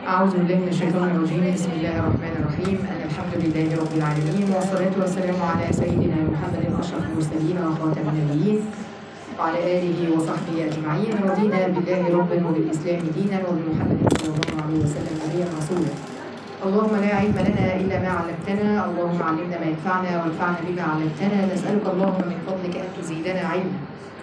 أعوذ بالله من الشيطان الرجيم بسم الله الرحمن الرحيم أن الحمد لله رب العالمين والصلاة والسلام على سيدنا محمد أشرف المرسلين وخاتم النبيين وعلى آله وصحبه أجمعين رضينا بالله ربا وبالإسلام دينا وبمحمد صلى الله عليه وسلم نبيا رسولا اللهم لا علم لنا إلا ما علمتنا اللهم علمنا ما ينفعنا وانفعنا بما علمتنا نسألك اللهم من فضلك أن تزيدنا علما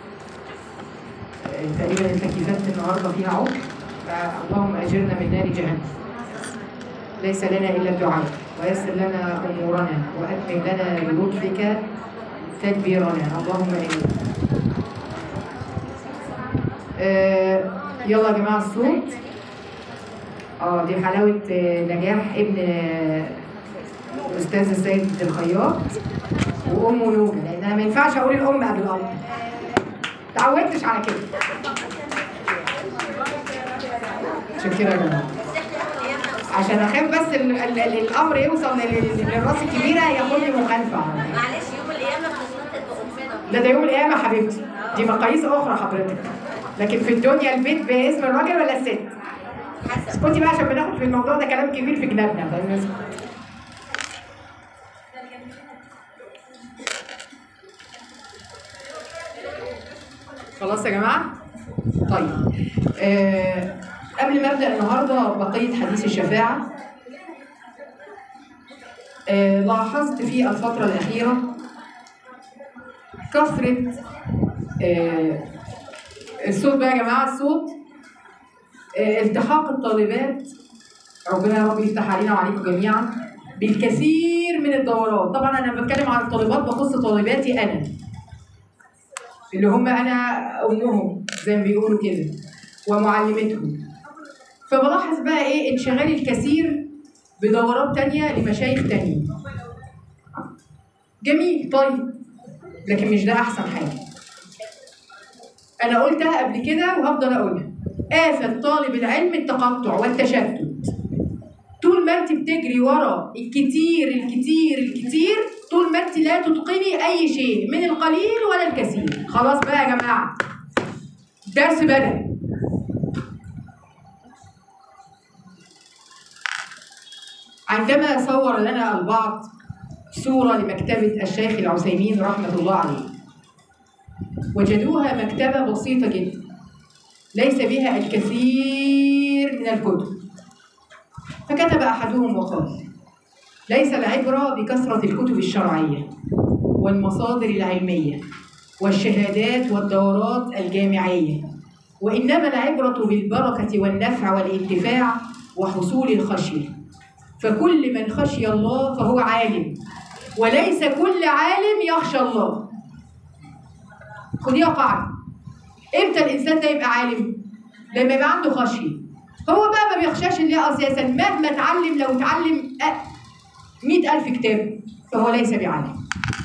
آه، تقريبا التكييفات النهارده فيها عمر فاللهم اجرنا من نار جهنم ليس لنا الا الدعاء ويسر لنا امورنا واكمل لنا بلطفك تدبيرنا اللهم امين آه يلا يا جماعه الصوت اه دي حلاوه آه، نجاح ابن آه، الاستاذ السيد الخياط وامه نوبه لان انا ما ينفعش اقول الام قبل الاب تعودتش على كده شكرا يا جماعه عشان اخاف بس ال ال ال الامر يوصل لل- للراس الكبيره ياخد لي مخالفه معلش يوم القيامة بتتنطط بأمنا لا ده يوم القيامه حبيبتي دي مقاييس اخرى حضرتك لكن في الدنيا البيت باسم الراجل ولا الست؟ حسب اسكتي بقى عشان بناخد في الموضوع ده كلام كبير في جنابنا فاهمة؟ خلاص يا جماعه؟ طيب آه قبل ما ابدا النهارده بقيه حديث الشفاعه آه لاحظت في الفتره الاخيره كثره آه الصوت بقى يا جماعه الصوت آه، التحاق الطالبات ربنا يا رب يفتح علينا وعليكم جميعا بالكثير من الدورات طبعا انا بتكلم عن الطالبات بخص طالباتي انا اللي هم انا امهم زي ما بيقولوا كده ومعلمتهم فبلاحظ بقى ايه انشغال الكثير بدورات تانية لمشايخ تانيين جميل طيب لكن مش ده احسن حاجه انا قلتها قبل كده وهفضل اقولها آفة طالب العلم التقطع والتشتت طول ما انت بتجري ورا الكتير الكتير الكتير طول ما انت لا تتقني اي شيء من القليل ولا الكثير خلاص بقى يا جماعه درس بدأ عندما صور لنا البعض صورة لمكتبة الشيخ العثيمين رحمة الله عليه وجدوها مكتبة بسيطة جدا ليس بها الكثير من الكتب فكتب أحدهم وقال ليس العبرة بكثرة الكتب الشرعية والمصادر العلمية والشهادات والدورات الجامعية وإنما العبرة بالبركة والنفع والانتفاع وحصول الخشية فكل من خشي الله فهو عالم وليس كل عالم يخشى الله خديها قاعدة امتى الانسان ده يبقى عالم لما يبقى عنده خشيه هو بقى ما بيخشاش الله اساسا مهما اتعلم لو اتعلم مئة ألف كتاب فهو ليس بعالم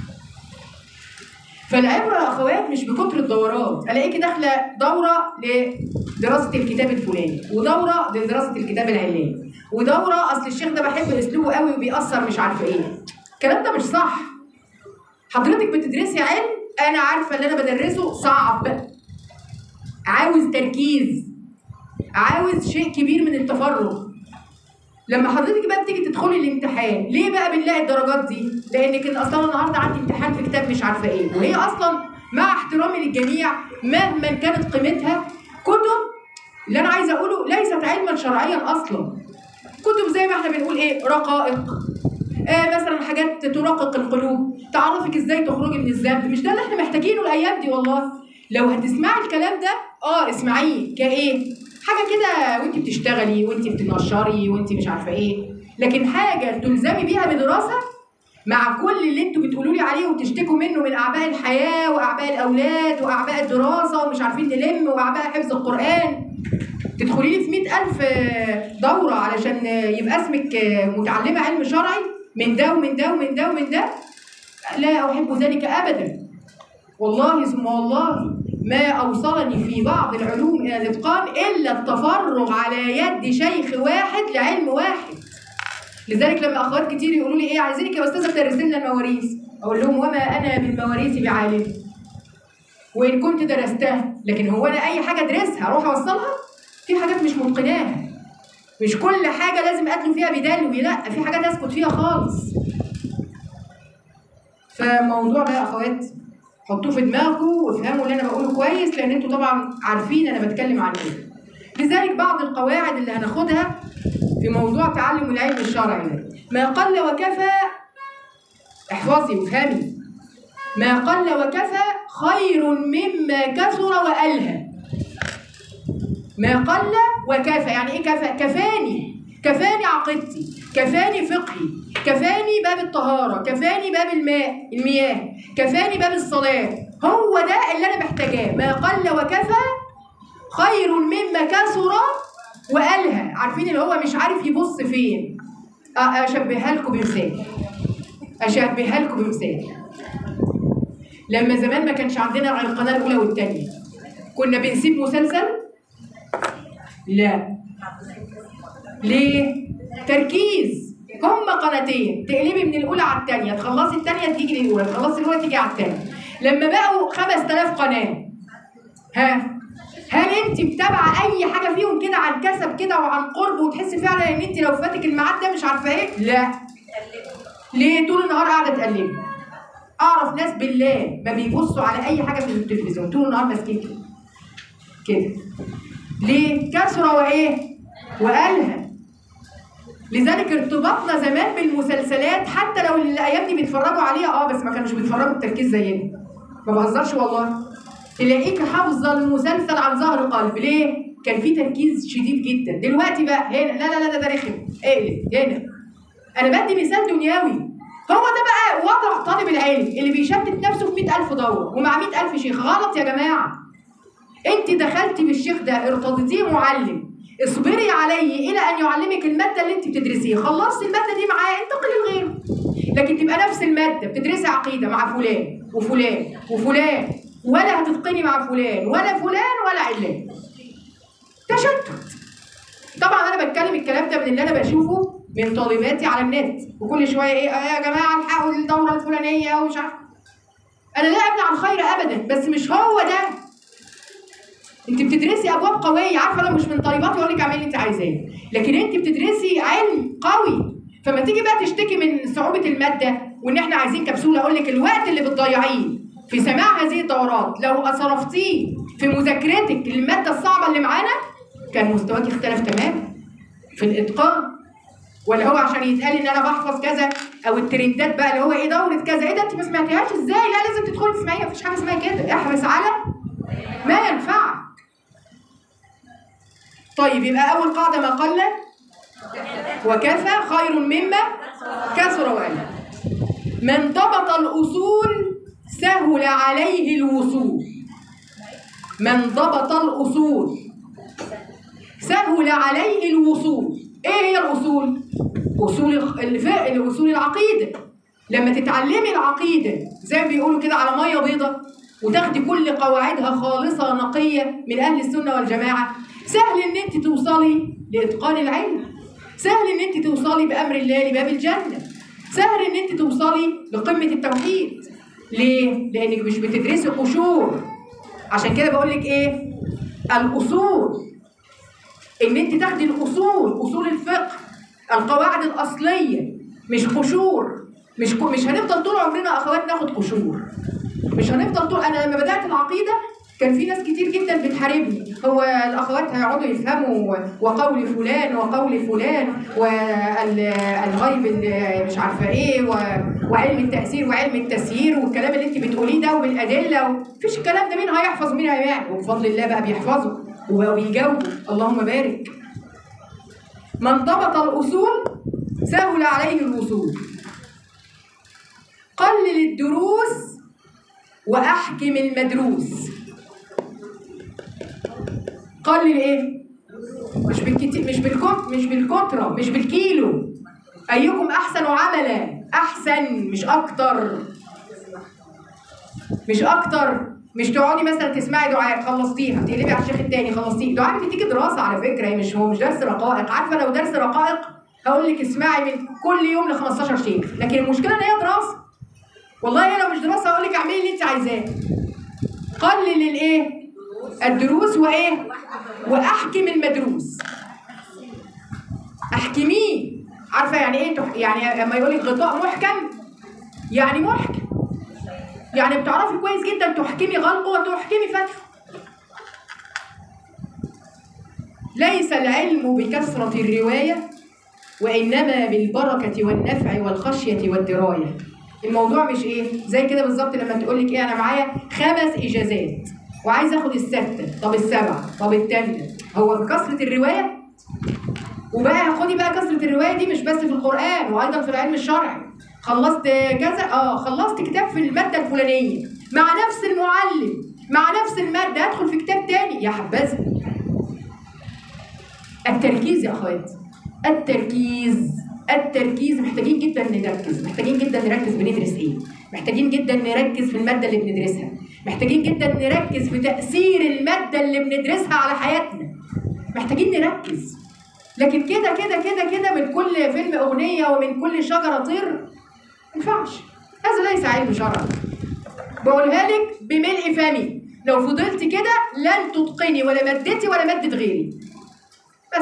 فالعبرة يا أخوات مش بكتر الدورات ألاقيكي داخلة دورة لدراسة الكتاب الفلاني ودورة لدراسة الكتاب العلاني ودورة أصل الشيخ ده بحب أسلوبه قوي وبيأثر مش عارفة إيه الكلام ده مش صح حضرتك بتدرسي علم أنا عارفة اللي أنا بدرسه صعب عاوز تركيز عاوز شيء كبير من التفرغ لما حضرتك بقى بتيجي تدخلي الامتحان ليه بقى بنلاقي الدرجات دي لانك ان اصلا النهارده عندي امتحان في كتاب مش عارفه ايه وهي اصلا مع احترامي للجميع مهما كانت قيمتها كتب اللي انا عايزه اقوله ليست علما شرعيا اصلا كتب زي ما احنا بنقول ايه رقائق آه مثلا حاجات ترقق القلوب تعرفك ازاي تخرجي من الذنب مش ده اللي احنا محتاجينه الايام دي والله لو هتسمعي الكلام ده اه اسمعيه كايه حاجه كده وانت بتشتغلي وانت بتنشري وانت مش عارفه ايه لكن حاجه تلزمي بيها بدراسه مع كل اللي انتوا بتقولوا لي عليه وبتشتكوا منه من اعباء الحياه واعباء الاولاد واعباء الدراسه ومش عارفين نلم واعباء حفظ القران تدخلي لي في 100000 دوره علشان يبقى اسمك متعلمه علم شرعي من ده ومن ده ومن ده ومن ده لا احب ذلك ابدا والله ثم والله ما أوصلني في بعض العلوم إلى الإتقان إلا التفرغ على يد شيخ واحد لعلم واحد لذلك لما أخوات كتير يقولوا لي إيه عايزينك يا أستاذة تدرسي لنا المواريث أقول لهم وما أنا بالمواريث بعالم وإن كنت درستها لكن هو أنا أي حاجة أدرسها أروح أوصلها في حاجات مش متقناها مش كل حاجه لازم ادلو فيها بدلوي لا في حاجات اسكت فيها خالص فموضوع ده يا اخوات حطوه في دماغكم وافهموا اللي انا بقوله كويس لان انتوا طبعا عارفين انا بتكلم عن ايه لذلك بعض القواعد اللي هناخدها في موضوع تعلم العلم الشرعي ده ما قل وكفى احفظي وافهمي ما قل وكفى خير مما كثر وألهى ما قل وكفى يعني ايه كفى كفاني كفاني عقيدتي كفاني فقهي كفاني باب الطهارة كفاني باب الماء المياه كفاني باب الصلاة هو ده اللي أنا محتاجاه ما قل وكفى خير مما كثر وألهى عارفين اللي هو مش عارف يبص فين أ- أشبهها لكم بمثال أشبهها لكم بمثال لما زمان ما كانش عندنا غير القناة الأولى والثانية كنا بنسيب مسلسل؟ لا ليه؟ تركيز هما قناتين تقلبي من الأولى على الثانية تخلصي الثانية تيجي للأولى تخلصي الأولى تيجي على الثانية لما بقوا 5000 قناة ها هل انت متابعه اي حاجه فيهم كده عن كسب كده وعن قرب وتحسي فعلا ان انت لو فاتك الميعاد ده مش عارفه ايه؟ لا ليه طول النهار قاعده تقلبي اعرف ناس بالله ما بيبصوا على اي حاجه في التلفزيون طول النهار ماسكين كده كده ليه كثره وايه وقالها لذلك ارتباطنا زمان بالمسلسلات حتى لو الايام دي بيتفرجوا عليها اه بس ما كانوش بيتفرجوا بتركيز زينا ما بهزرش والله تلاقيك حافظه المسلسل عن ظهر قلب ليه كان في تركيز شديد جدا دلوقتي بقى هنا لا لا لا ده, ده رخم اقلب هنا انا بدي مثال دنيوي هو ده بقى وضع طالب العلم اللي بيشتت نفسه في 100000 دوره ومع 100000 شيخ غلط يا جماعه انت دخلتي بالشيخ ده ارتضيتيه معلم اصبري عليه الى ان يعلمك الماده اللي انت بتدرسيها خلصتي الماده دي معاه انتقلي لغيره لكن تبقى نفس الماده بتدرسي عقيده مع فلان وفلان وفلان ولا هتتقني مع فلان ولا فلان ولا علان تشتت طبعا انا بتكلم الكلام ده من اللي انا بشوفه من طالباتي على النت وكل شويه ايه آه يا جماعه الحقوا الدوره الفلانيه ومش عارف انا لا ابني عن خير ابدا بس مش هو ده انت بتدرسي ابواب قويه عارفه لو مش من طالباتي اقول لك اعملي اللي انت عايزاه لكن انت بتدرسي علم قوي فما تيجي بقى تشتكي من صعوبه الماده وان احنا عايزين كبسوله اقول لك الوقت اللي بتضيعيه في سماع هذه الدورات لو صرفتيه في مذاكرتك للماده الصعبه اللي معانا كان مستواك اختلف تماما في الاتقان ولا هو عشان يتقال ان انا بحفظ كذا او الترندات بقى اللي هو ايه دوره كذا ايه ده انت ما سمعتيهاش ازاي لا لازم تدخلي تسمعيها مفيش حاجه اسمها كده احرص على ما ينفعك طيب يبقى اول قاعده ما قل وكفى خير مما كثر وقل من ضبط الاصول سهل عليه الوصول من ضبط الاصول سهل عليه الوصول ايه هي الاصول اصول الخ- الف- اصول العقيده لما تتعلمي العقيده زي ما بيقولوا كده على ميه بيضه وتاخدي كل قواعدها خالصه نقيه من اهل السنه والجماعه سهل ان انت توصلي لاتقان العلم سهل ان انت توصلي بامر الله لباب الجنه سهل ان انت توصلي لقمه التوحيد ليه لانك مش بتدرسي قشور عشان كده بقول لك ايه الاصول ان انت تاخدي الاصول اصول الفقه القواعد الاصليه مش قشور مش مش هنفضل طول عمرنا اخوات ناخد قشور مش هنفضل طول انا لما بدات العقيده كان في ناس كتير جدا بتحاربني هو الاخوات هيقعدوا يفهموا وقول فلان وقول فلان والغيب اللي مش عارفه ايه و- وعلم التاثير وعلم التسيير والكلام اللي انت بتقوليه ده وبالادله مفيش الكلام ده مين هيحفظ مين هيعمل وبفضل الله بقى بيحفظوا وبقوا بيجاوبوا اللهم بارك من ضبط الاصول سهل عليه الوصول قلل الدروس واحكم المدروس قلل ايه مش بالكتير مش بالكم مش بالكتره مش بالكيلو ايكم احسن عملا احسن مش اكتر مش اكتر مش تقعدي مثلا تسمعي دعاء خلصتيها تقلبي على الشيخ التاني خلصتيه دعاء بتديكي دراسه على فكره هي مش هو مش درس رقائق عارفه لو درس رقائق هقول لك اسمعي من كل يوم ل 15 شيخ لكن المشكله ان هي دراسه والله هي لو مش دراسه هقول لك اعملي اللي انت عايزاه قلل الايه الدروس وايه واحكم المدروس عارفه يعني ايه تح... يعني لما يقول لك غطاء محكم يعني محكم يعني بتعرفي كويس جدا تحكمي غلقه وتحكمي فتحه ليس العلم بكثرة الرواية وإنما بالبركة والنفع والخشية والدراية الموضوع مش إيه زي كده بالظبط لما تقول لك إيه أنا معايا خمس إجازات وعايز آخد الستة طب السبعة طب الثامنة هو بكثرة الرواية وبقى خدي بقى كثرة الرواية دي مش بس في القرآن وأيضا في العلم الشرعي خلصت كذا اه خلصت كتاب في المادة الفلانية مع نفس المعلم مع نفس المادة ادخل في كتاب تاني يا حبذا التركيز يا اخوات التركيز التركيز محتاجين جدا نركز محتاجين جدا نركز بندرس ايه محتاجين جدا نركز في المادة اللي بندرسها محتاجين جدا نركز في تأثير المادة اللي بندرسها على حياتنا محتاجين نركز لكن كده كده كده كده من كل فيلم اغنيه ومن كل شجره طير ما ينفعش هذا ليس علم شرعي بقولها لك بملء فمي لو فضلت كده لن تتقني ولا مادتي ولا ماده غيري بس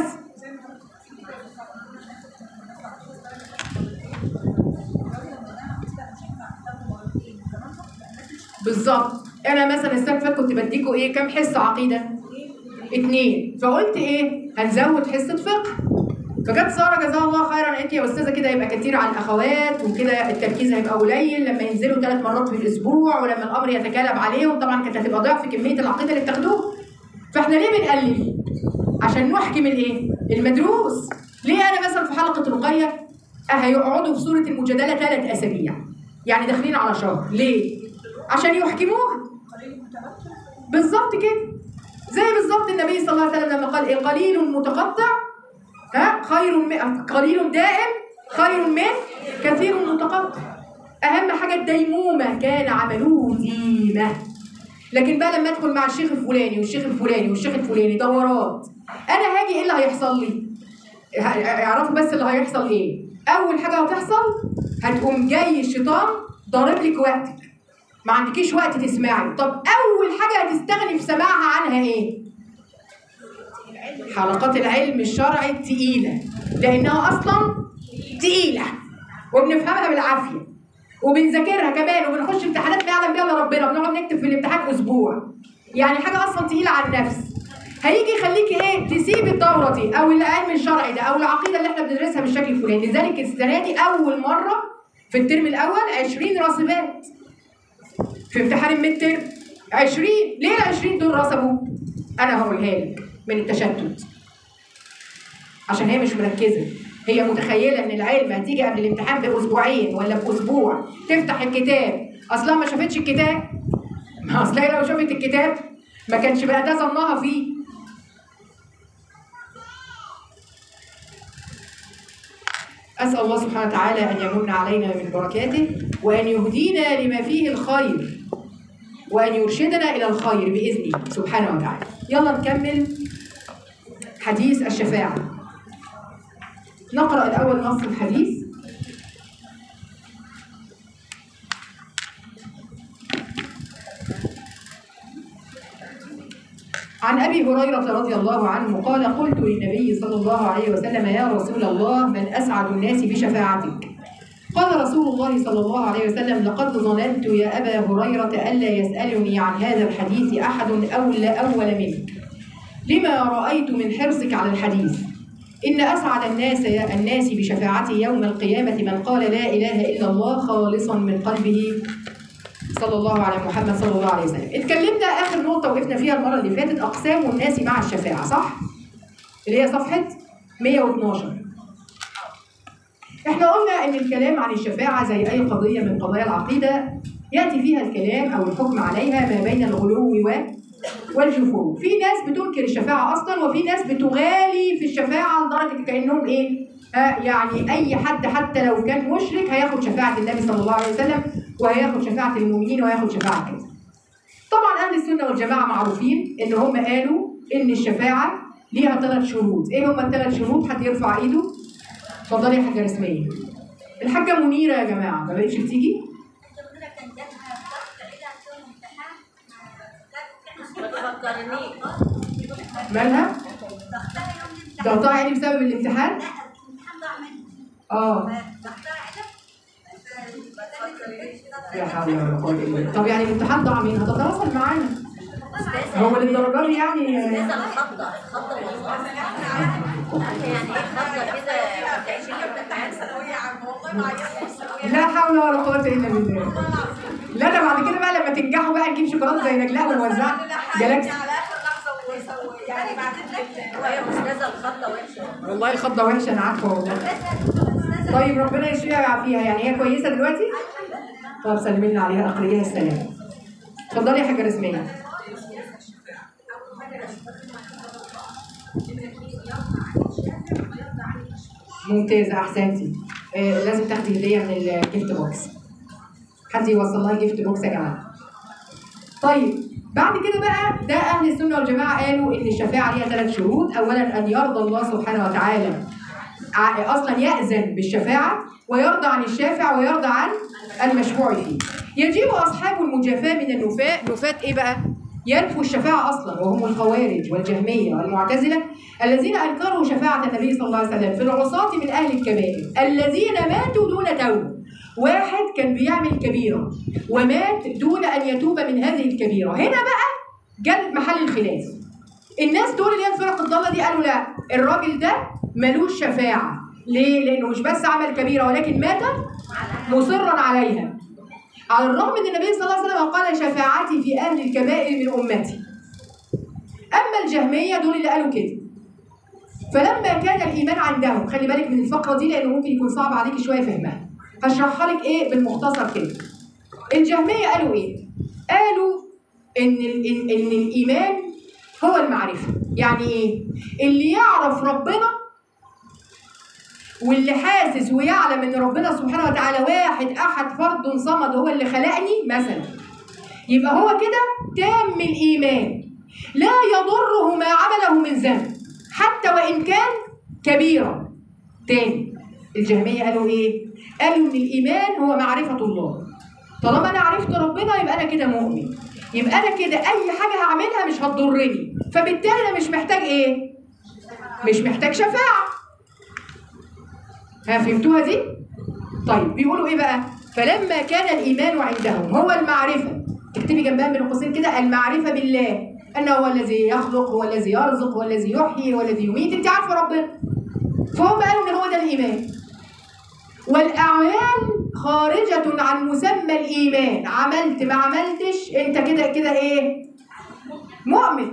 بالظبط انا مثلا السنه اللي فاتت كنت بديكوا ايه كام حصه عقيده اتنين فقلت ايه هنزود حصه فقه فجت ساره جزاها الله خيرا انت يا استاذه كده يبقى كتير على الاخوات وكده التركيز هيبقى قليل لما ينزلوا ثلاث مرات في الاسبوع ولما الامر يتكالب عليهم طبعا كانت هتبقى ضعف كميه العقيده اللي بتاخدوها فاحنا ليه بنقلل؟ عشان نحكم الايه؟ المدروس ليه انا مثلا في حلقه رقيه هيقعدوا في سوره المجادله ثلاث اسابيع يعني داخلين على شهر ليه؟ عشان يحكموها بالظبط كده زي بالظبط النبي صلى الله عليه وسلم لما قال ايه قليل متقطع ها خير من قليل دائم خير من كثير متقطع اهم حاجه الديمومه كان عمله ديمه لكن بقى لما ادخل مع الشيخ الفلاني والشيخ الفلاني والشيخ الفلاني دورات انا هاجي ايه اللي هيحصل لي اعرفوا بس اللي هيحصل ايه اول حاجه هتحصل هتقوم جاي الشيطان ضارب لك وقتك ما عندكيش وقت تسمعي طب اول حاجه هتستغني في سماعها عنها ايه حلقات العلم الشرعي التقيله لانها اصلا تقيله وبنفهمها بالعافيه وبنذاكرها كمان وبنخش امتحانات ما يعلم بيها الا ربنا بنقعد نكتب في الامتحان اسبوع يعني حاجه اصلا تقيله على النفس هيجي يخليكي ايه تسيب الدوره دي او العلم الشرعي ده او العقيده اللي احنا بندرسها بالشكل الفلاني لذلك السنه دي اول مره في الترم الاول 20 راسبات في امتحان الميد ترم 20 ليه ال 20 دول رسبوا؟ انا هقولها لك من التشتت عشان هي مش مركزه هي متخيله ان العلم هتيجي قبل الامتحان باسبوعين ولا باسبوع تفتح الكتاب اصلا ما شافتش الكتاب ما اصل هي لو شافت الكتاب ما كانش بقى ده ظنها فيه أسأل الله سبحانه وتعالى أن يمن علينا من بركاته وأن يهدينا لما فيه الخير وأن يرشدنا إلى الخير بإذنه سبحانه وتعالى يلا نكمل حديث الشفاعة نقرأ الأول نص الحديث عن ابي هريره رضي الله عنه قال قلت للنبي صلى الله عليه وسلم يا رسول الله من اسعد الناس بشفاعتك قال رسول الله صلى الله عليه وسلم لقد ظننت يا ابا هريره الا يسالني عن هذا الحديث احد اولى اول منك لما رايت من حرصك على الحديث ان اسعد الناس الناس بشفاعتي يوم القيامه من قال لا اله الا الله خالصا من قلبه صلى الله على محمد صلى الله عليه وسلم اتكلمنا اخر نقطه وقفنا فيها المره اللي فاتت اقسام الناس مع الشفاعه صح اللي هي صفحه 112 احنا قلنا ان الكلام عن الشفاعه زي اي قضيه من قضايا العقيده ياتي فيها الكلام او الحكم عليها ما بين الغلو و والجفور في ناس بتنكر الشفاعه اصلا وفي ناس بتغالي في الشفاعه لدرجه كانهم ايه آه يعني اي حد حتى لو كان مشرك هياخد شفاعه النبي صلى الله عليه وسلم وهياخد شفاعه المؤمنين وهياخد شفاعه كذا طبعا اهل السنه والجماعه معروفين ان هم قالوا ان الشفاعه ليها ثلاث شروط ايه هم الثلاث شروط حد يرفع ايده اتفضلي يا حاجه رسميه الحاجه منيره يا جماعه ما بقتش بتيجي ما تفكرنيش مالها ضغطها يعني بسبب الامتحان اه لا حول ولا قوه الا بالله طب يعني الامتحان ضاع مين هتتواصل معانا هو للدرجه دي يعني لازم الخضة الخضة والخضة يعني ايه خضة كده بتعيشي الامتحان لا حول ولا قوه الا بالله لا ده بعد كده بقى لما تنجحوا بقى نجيب شوكولاته زي نجلاء ونوزعها جالاكسي وهي استاذة الخضة وحشة والله الخضه وحشه انا عارفه والله طيب ربنا يشفيها ويعافيها يعني هي كويسه دلوقتي طب سلمي لنا عليها اقريها السلام اتفضلي يا حاجه رسميه ممتازه احسنتي آه لازم تاخدي هديه من الجيفت بوكس حد يوصل لها الجيفت بوكس يا جماعه طيب بعد كده بقى ده اهل السنه والجماعه قالوا ان الشفاعه ليها ثلاث شروط اولا ان يرضى الله سبحانه وتعالى ع- اصلا ياذن بالشفاعه ويرضى عن الشافع ويرضى عن المشفوع فيه يجيب اصحاب المجافاه من النفاة نفاة ايه بقى ينفوا الشفاعة أصلا وهم الخوارج والجهمية والمعتزلة الذين أنكروا شفاعة النبي صلى الله عليه وسلم في العصاة من أهل الكبائر الذين ماتوا دون توبة واحد كان بيعمل كبيرة ومات دون أن يتوب من هذه الكبيرة هنا بقى جد محل الخلاف الناس دول اللي هي الفرق الضالة دي قالوا لا الراجل ده ملوش شفاعة ليه؟ لأنه مش بس عمل كبيرة ولكن مات مصرا عليها على الرغم ان النبي صلى الله عليه وسلم قال شفاعتي في اهل الكبائر من امتي اما الجهميه دول اللي قالوا كده فلما كان الايمان عندهم خلي بالك من الفقره دي لانه ممكن يكون صعب عليكي شويه فهمها هشرحها لك ايه بالمختصر كده الجهميه قالوا ايه قالوا ان ال- ان ان الايمان هو المعرفه يعني ايه اللي يعرف ربنا واللي حاسس ويعلم ان ربنا سبحانه وتعالى واحد احد فرد صمد هو اللي خلقني مثلا يبقى هو كده تام الايمان لا يضره ما عمله من ذنب حتى وان كان كبيرا تاني الجهميه قالوا ايه قالوا ان الايمان هو معرفه الله طالما انا عرفت ربنا يبقى انا كده مؤمن يبقى انا كده اي حاجه هعملها مش هتضرني فبالتالي انا مش محتاج ايه مش محتاج شفاعه ها فهمتوها دي؟ طيب بيقولوا ايه بقى؟ فلما كان الايمان عندهم هو المعرفه اكتبي جنبها من قوسين كده المعرفه بالله انه هو الذي يخلق هو الذي يرزق هو الذي يحيي هو الذي يميت انت عارفه ربنا فهم قالوا ان هو ده الايمان والاعمال خارجه عن مسمى الايمان عملت ما عملتش انت كده كده ايه مؤمن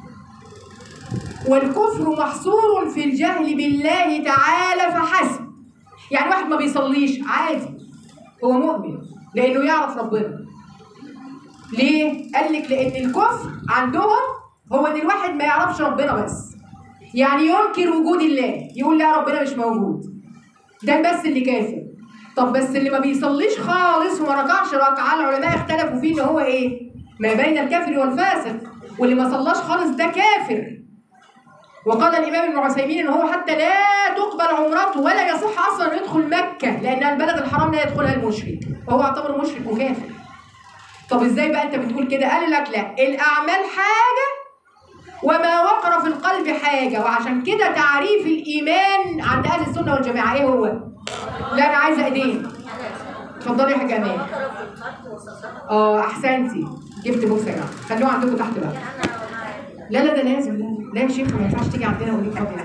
والكفر محصور في الجهل بالله تعالى فحسب يعني واحد ما بيصليش عادي هو مؤمن لانه يعرف ربنا ليه قال لك لان الكفر عندهم هو ان الواحد ما يعرفش ربنا بس يعني ينكر وجود الله يقول لا ربنا مش موجود ده بس اللي كافر طب بس اللي ما بيصليش خالص وما ركعش ركعه العلماء اختلفوا فيه ان هو ايه ما بين الكافر والفاسق واللي ما صلاش خالص ده كافر وقال الامام ابن عثيمين ان هو حتى لا تقبل عمرته ولا يصح اصلا أن يدخل مكه لان البلد الحرام لا يدخلها المشرك وهو يعتبر مشرك وكافر طب ازاي بقى انت بتقول كده قال لك لا الاعمال حاجه وما وقر في القلب حاجه وعشان كده تعريف الايمان عند اهل السنه والجماعه ايه هو لا انا عايزه ايدين اتفضلي يا حاجه امان وقر في القلب وسطها اه احسنتي جبت بوكس يا جماعه خلوه عندكم تحت بقى انا لا لا ده لازم لا لا يا شيخ ما ينفعش تيجي عندنا وليك فضل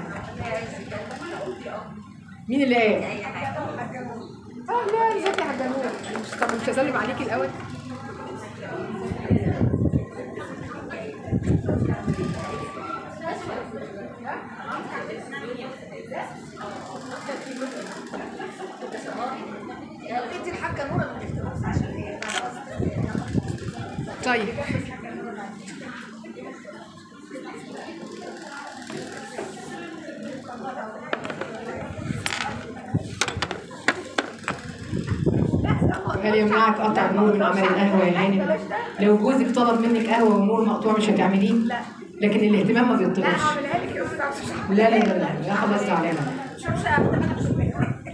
مين اللي قال؟ اي حاجه اه لا ازيك يا حاجه نور مش طب مش هسلم عليكي الاول انت الحاجه نوره من الاختلاف عشان هي طيب هل يمنعك قطع النور من عمل القهوة يا هانم؟ لو جوزك طلب منك قهوة ونور مقطوع مش هتعمليه؟ لا لكن الاهتمام ما لا بيطلبش هعملها لك يا استاذ عبد الشحات. لا لا لا لا لا خلاص تعالى مش مش هعملها.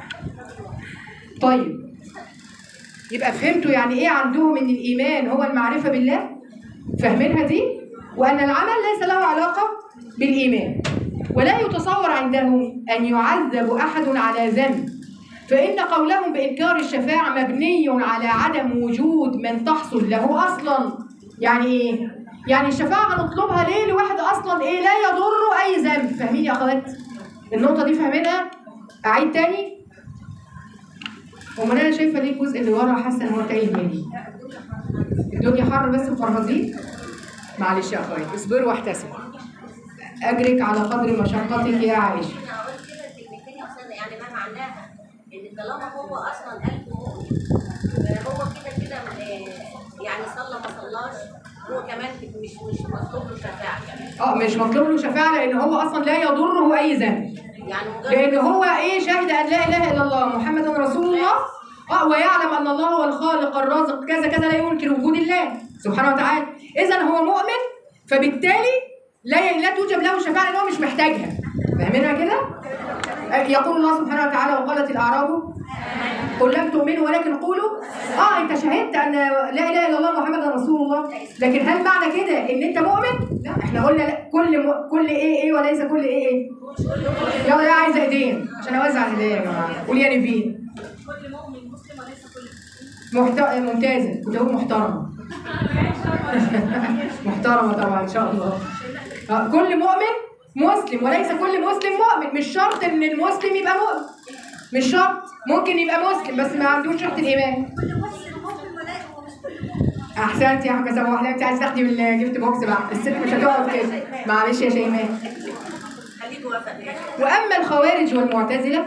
طيب يبقى فهمتوا يعني ايه عندهم ان الايمان هو المعرفه بالله فاهمينها دي وان العمل ليس له علاقه بالايمان ولا يتصور عندهم ان يعذب احد على ذنب فإن قولهم بإنكار الشفاعة مبني على عدم وجود من تحصل له أصلا يعني إيه؟ يعني الشفاعة هنطلبها ليه لواحد أصلا إيه لا يضره أي ذنب فاهمين يا أخوات؟ النقطة دي فاهمينها؟ أعيد تاني؟ أمال أنا شايفة ليه الجزء اللي ورا حاسة إن هو تايه مني؟ الدنيا حر بس مفرهدين؟ معلش يا أخوات اصبروا واحتسبوا أجرك على قدر مشقتك يا عائشة انا اقول كده التكنيكين يا استاذه يعني ما معناها ان طالما هو اصلا قلب مؤمن هو كده كده آه، يعني صلى ما صلاش هو كمان مش مش مطلوب له شفاعه اه مش مطلوب له شفاعة لأن هو أصلا لا يضره أي ذنب يعني مجرد لأن هو إيه شهد أن لا إله إلا الله محمد رسول الله اه ويعلم أن الله هو الخالق الرازق كذا كذا لا ينكر وجود الله سبحانه وتعالى إذا هو مؤمن فبالتالي لا لا توجب له شفاعة لأن هو مش محتاجها فاهمينها كده؟ آه، يقول الله سبحانه وتعالى وقالت الأعراب قل لم تؤمنوا ولكن قولوا اه انت شهدت ان لا اله الا الله محمد رسول الله لكن هل معنى كده ان انت مؤمن؟ لا احنا قلنا لا كل م... كل ايه ايه وليس كل ايه ايه يلا يا عايزه ايدين عشان اوزع الهدايا يا جماعه قول يا نيفين كل مؤمن مسلم وليس كل محت... ممتازه كنت هقول محترمه محترمه طبعا ان شاء الله آه، كل مؤمن مسلم وليس كل مسلم مؤمن مش شرط ان المسلم يبقى مؤمن مش شرط ممكن يبقى مسلم بس ما عندوش شرط الايمان كل مسلم مؤمن وليس هو مش كل مؤمن احسنت يا حاجه سماح انت عايز تاخدي من الجيفت بوكس بقى الست مش هتقعد كده معلش يا شيماء خليك واقفه واما الخوارج والمعتزله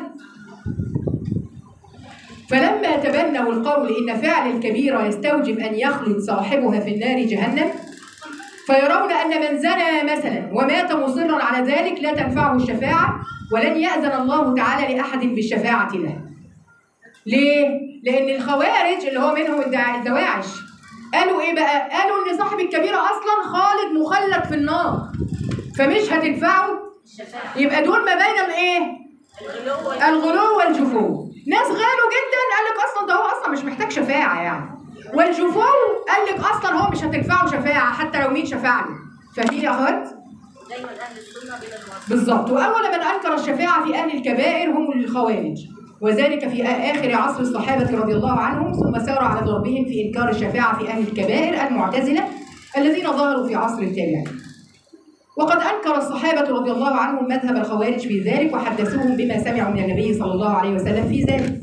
فلما تبنوا القول ان فعل الكبيره يستوجب ان يخلد صاحبها في النار جهنم فيرون ان من زنى مثلا ومات مصرا على ذلك لا تنفعه الشفاعه ولن ياذن الله تعالى لاحد بالشفاعه له. ليه؟ لان الخوارج اللي هو منهم الدع- الدواعش قالوا ايه بقى؟ قالوا ان صاحب الكبيره اصلا خالد مخلد في النار فمش هتنفعه الشفاعه يبقى دول ما بين الايه؟ الغلو وال- الغلو والجفو ناس غالوا جدا قال لك اصلا ده هو اصلا مش محتاج شفاعه يعني والجفو قال لك اصلا هو مش هتنفعه شفاعه حتى لو مين شفع له فاهمين يا اخوات دايما اهل السنه بين المصر بالظبط واول من انكر الشفاعه في اهل الكبائر هم الخوارج وذلك في اخر عصر الصحابه رضي الله عنهم ثم سار على ضربهم في انكار الشفاعه في اهل الكبائر المعتزله الذين ظهروا في عصر التابعين وقد انكر الصحابه رضي الله عنهم مذهب الخوارج في ذلك وحدثوهم بما سمعوا من النبي صلى الله عليه وسلم في ذلك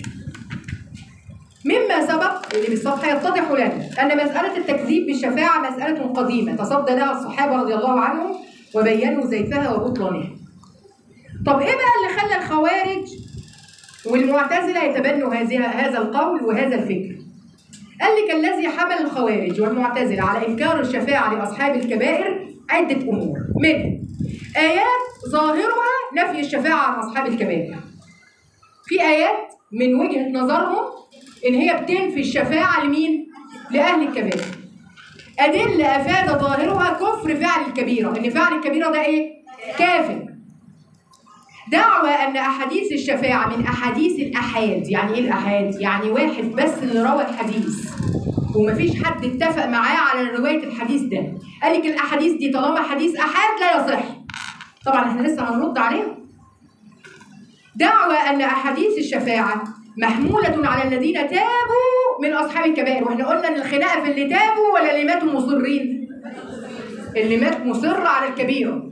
مما سبق اللي بالصفحه يتضح لنا ان مساله التكذيب بالشفاعه مساله قديمه تصدى لها الصحابه رضي الله عنهم وبينوا زيفها وبطلانها. طب ايه بقى اللي خلى الخوارج والمعتزله يتبنوا هذه هذا القول وهذا الفكر؟ قال لك الذي حمل الخوارج والمعتزله على انكار الشفاعه لاصحاب الكبائر عده امور منها ايات ظاهرها نفي الشفاعه عن اصحاب الكبائر. في ايات من وجهه نظرهم ان هي بتنفي الشفاعه لمين؟ لاهل الكبائر. أدلة أفاد ظاهرها كفر فعل الكبيرة، إن فعل الكبيرة ده إيه؟ كافر. دعوى أن أحاديث الشفاعة من أحاديث الأحاد، يعني إيه الأحاد؟ يعني واحد بس اللي روى الحديث. ومفيش حد اتفق معاه على رواية الحديث ده. قال لك الأحاديث دي طالما حديث أحاد لا يصح. طبعا إحنا لسه هنرد عليهم. دعوى أن أحاديث الشفاعة محمولة على الذين تابوا من أصحاب الكبائر وإحنا قلنا إن الخناقة في اللي تابوا ولا اللي ماتوا مصرين اللي مات مصر على الكبيرة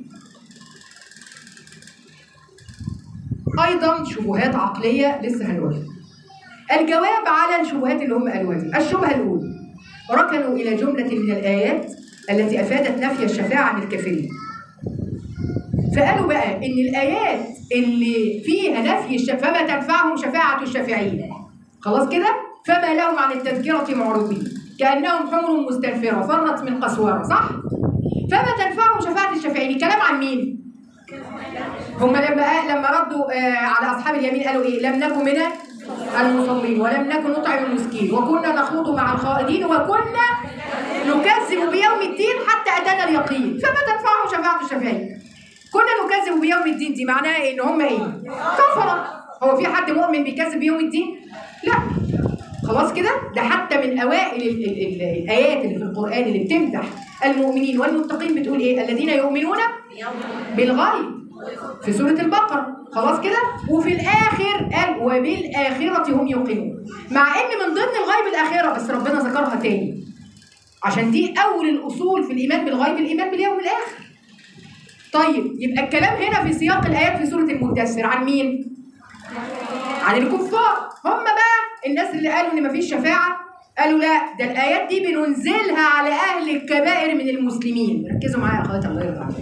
أيضا شبهات عقلية لسه هنقولها الجواب على الشبهات اللي هم قالوها دي الشبهة الأولى ركنوا إلى جملة من الآيات التي أفادت نفي الشفاعة عن الكافرين فقالوا بقى ان الايات اللي فيها نفي الشفاعه فما تنفعهم شفاعه الشافعين خلاص كده فما لهم عن التذكره معرضين كانهم حمر مستنفره فرت من قسوره صح فما تنفعهم شفاعه الشافعين كلام عن مين هم لما لما ردوا آه، على اصحاب اليمين قالوا ايه لم نكن من المصلين ولم نكن نطعم المسكين وكنا نخوض مع الخائضين وكنا نكذب بيوم الدين حتى اتانا اليقين فما تنفعهم شفاعه الشافعين كنا نكذب بيوم الدين دي معناها ايه ان هم ايه كفره هو في حد مؤمن بيكذب بيوم الدين لا خلاص كده ده حتى من اوائل ال ال ال الايات اللي في القران اللي بتمدح المؤمنين والمتقين بتقول ايه الذين يؤمنون يوم بالغيب في سورة البقرة خلاص كده وفي الآخر قال وبالآخرة هم يوقنون مع إن من ضمن الغيب الآخرة بس ربنا ذكرها تاني عشان دي أول الأصول في الإيمان بالغيب الإيمان باليوم الآخر طيب يبقى الكلام هنا في سياق الآيات في سورة المدثر عن مين؟ عن الكفار هم بقى الناس اللي قالوا إن مفيش شفاعة قالوا لا ده الآيات دي بننزلها على أهل الكبائر من المسلمين ركزوا معايا يا أخواتي الله يرضى عليكم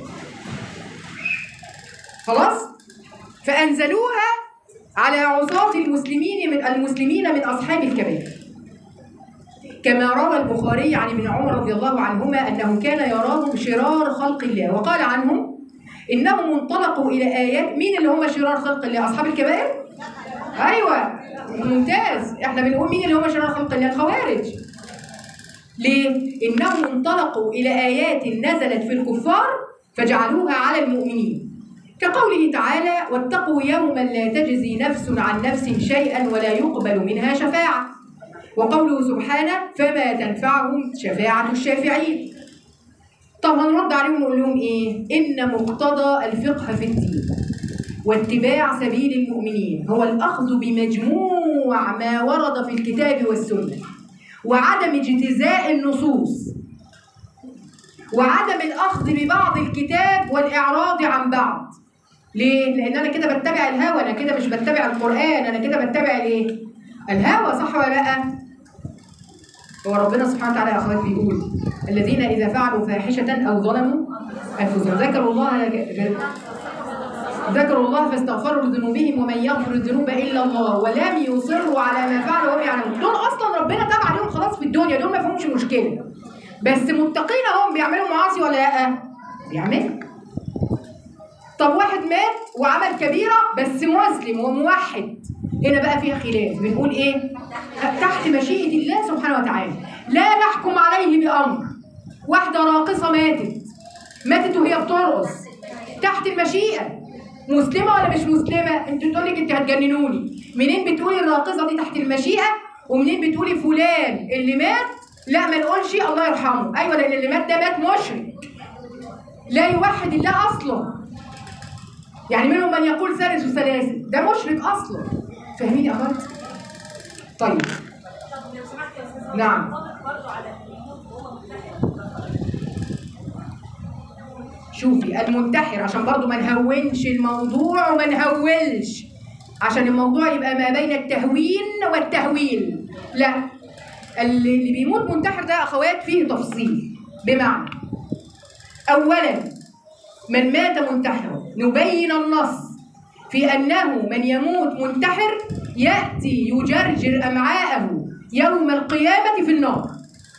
خلاص فأنزلوها على عصاة المسلمين من المسلمين من أصحاب الكبائر كما روى البخاري عن ابن عمر رضي الله عنهما أنه كان يراهم شرار خلق الله وقال عنهم إنهم انطلقوا إلى آيات مين اللي هم شرار خلق الله أصحاب الكبائر؟ أيوة ممتاز احنا بنقول مين اللي هم شرار خلق الله الخوارج ليه؟ إنهم انطلقوا إلى آيات نزلت في الكفار فجعلوها على المؤمنين كقوله تعالى واتقوا يوما لا تجزي نفس عن نفس شيئا ولا يقبل منها شفاعة وقوله سبحانه فما تنفعهم شفاعة الشافعين طب هنرد عليهم ونقول لهم ايه ان مقتضى الفقه في الدين واتباع سبيل المؤمنين هو الاخذ بمجموع ما ورد في الكتاب والسنه وعدم اجتزاء النصوص وعدم الاخذ ببعض الكتاب والاعراض عن بعض ليه لان انا كده بتبع الهوى انا كده مش بتبع القران انا كده بتبع الايه الهوى صح ولا لا هو ربنا سبحانه وتعالى يا اخوات بيقول الذين اذا فعلوا فاحشه او ظلموا انفسهم ذكروا الله ذكروا الله فاستغفروا لذنوبهم ومن يغفر الذنوب الا الله ولم يصروا على ما فعلوا وهم يعلمون دول اصلا ربنا تاب عليهم خلاص في الدنيا دول ما فيهمش مشكله بس متقين هم بيعملوا معاصي ولا لا بيعملوا طب واحد مات وعمل كبيره بس مسلم وموحد هنا بقى فيها خلاف بنقول ايه تحت مشيئه الله سبحانه وتعالى لا نحكم عليه بامر واحده راقصه ماتت ماتت وهي بترقص تحت المشيئه مسلمه ولا مش مسلمه انت تقول لك انت هتجننوني منين بتقولي الراقصه دي تحت المشيئه ومنين بتقولي فلان اللي مات لا ما نقولش الله يرحمه ايوه لان اللي مات ده مات مشرك لا يوحد الله اصلا يعني منهم من يقول ثالث وثلاثه ده مشرك اصلا فاهمين يا اخوات طيب طب لو سمحت يا استاذ نعم. ينطبق برضه على اليهود وهو منتحر شوفي المنتحر عشان برضو ما نهونش الموضوع وما نهولش عشان الموضوع يبقى ما بين التهوين والتهويل لا اللي اللي بيموت منتحر ده اخوات فيه تفصيل بمعنى اولا من مات منتحرا نبين النص في انه من يموت منتحر ياتي يجرجر امعاءه يوم القيامه في النار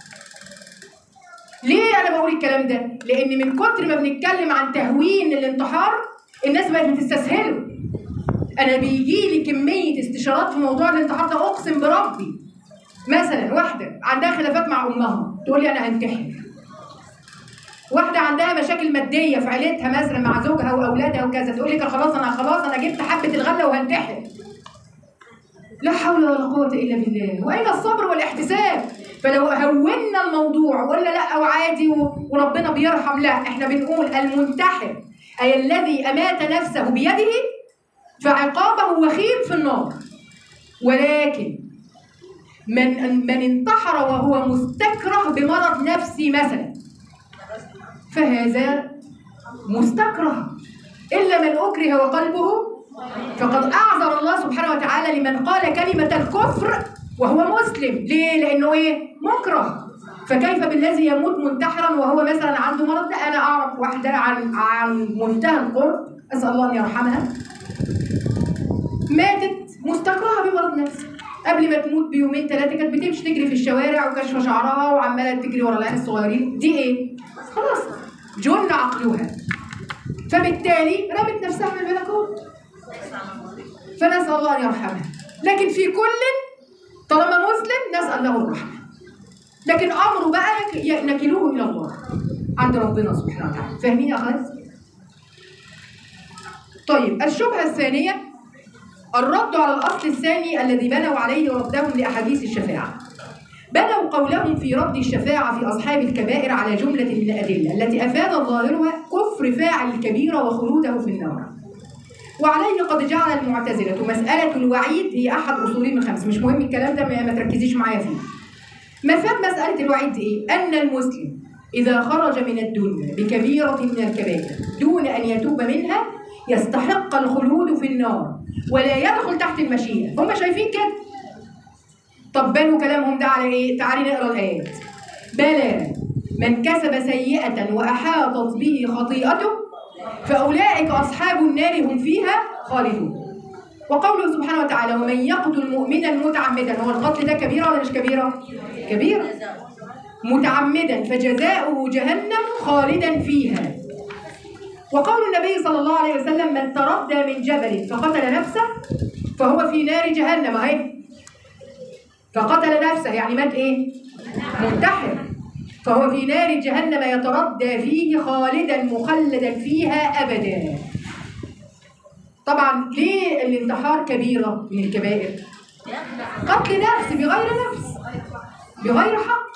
ليه انا بقول الكلام ده؟ لان من كتر ما بنتكلم عن تهوين الانتحار الناس بقت بتستسهله. انا بيجي لي كميه استشارات في موضوع الانتحار ده اقسم بربي. مثلا واحده عندها خلافات مع امها تقول لي انا هنتحر. واحده عندها مشاكل ماديه في عيلتها مثلا مع زوجها واولادها وكذا تقول لك خلاص انا خلاص انا جبت حبه الغله وهنتحر. لا حول ولا قوة إلا بالله وأين الصبر والاحتساب فلو هونا الموضوع ولا لا أو عادي و- وربنا بيرحم لا احنا بنقول المنتحر أي الذي أمات نفسه بيده فعقابه وخيم في النار ولكن من من انتحر وهو مستكره بمرض نفسي مثلا فهذا مستكره إلا من أكره وقلبه فقد أعذر الله سبحانه وتعالى لمن قال كلمة الكفر وهو مسلم ليه؟ لأنه إيه؟ مكره فكيف بالذي يموت منتحرا وهو مثلا عنده مرض ده أنا أعرف واحدة عن عن منتهى القرب أسأل الله أن يرحمها ماتت مستكرهة بمرض نفسي قبل ما تموت بيومين ثلاثة كانت بتمشي تجري في الشوارع وكشف شعرها وعمالة تجري ورا العيال الصغيرين دي إيه؟ خلاص جن عقلها فبالتالي رمت نفسها من البلكونه فنسأل الله أن يرحمها لكن في كل طالما مسلم نسأل له الرحمة لكن أمره بقى يك- نكلوه إلى الله عند ربنا سبحانه وتعالى فاهمين يا أخوات؟ طيب الشبهة الثانية الرد على الأصل الثاني الذي بنوا عليه ردهم لأحاديث الشفاعة بنوا قولهم في رد الشفاعة في أصحاب الكبائر على جملة من الأدلة التي أفاد ظاهرها كفر كفر فاعل الكبيرة وخلوده في النار وعليه قد جعل المعتزلة مسألة الوعيد هي أحد أصولهم الخمس مش مهم الكلام ده ما ما تركزيش معايا فيه مفاد مسألة الوعيد دي إيه؟ أن المسلم إذا خرج من الدنيا بكبيرة من الكبائر دون أن يتوب منها يستحق الخلود في النار ولا يدخل تحت المشيئة هم شايفين كده طب بنوا كلامهم ده على إيه؟ تعالي نقرأ الآيات بلى من كسب سيئة وأحاطت به خطيئته فأولئك أصحاب النار هم فيها خالدون وقوله سبحانه وتعالى ومن يقتل مؤمنا متعمدا هو القتل ده كبيرة ولا مش كبيرة؟ كبيرة متعمدا فجزاؤه جهنم خالدا فيها وقول النبي صلى الله عليه وسلم من تردى من جبل فقتل نفسه فهو في نار جهنم اهي فقتل نفسه يعني مات ايه منتحر فهو في نار جهنم يتردى فيه خالدا مخلدا فيها ابدا طبعا ليه الانتحار كبيره من الكبائر قتل نفس بغير نفس بغير حق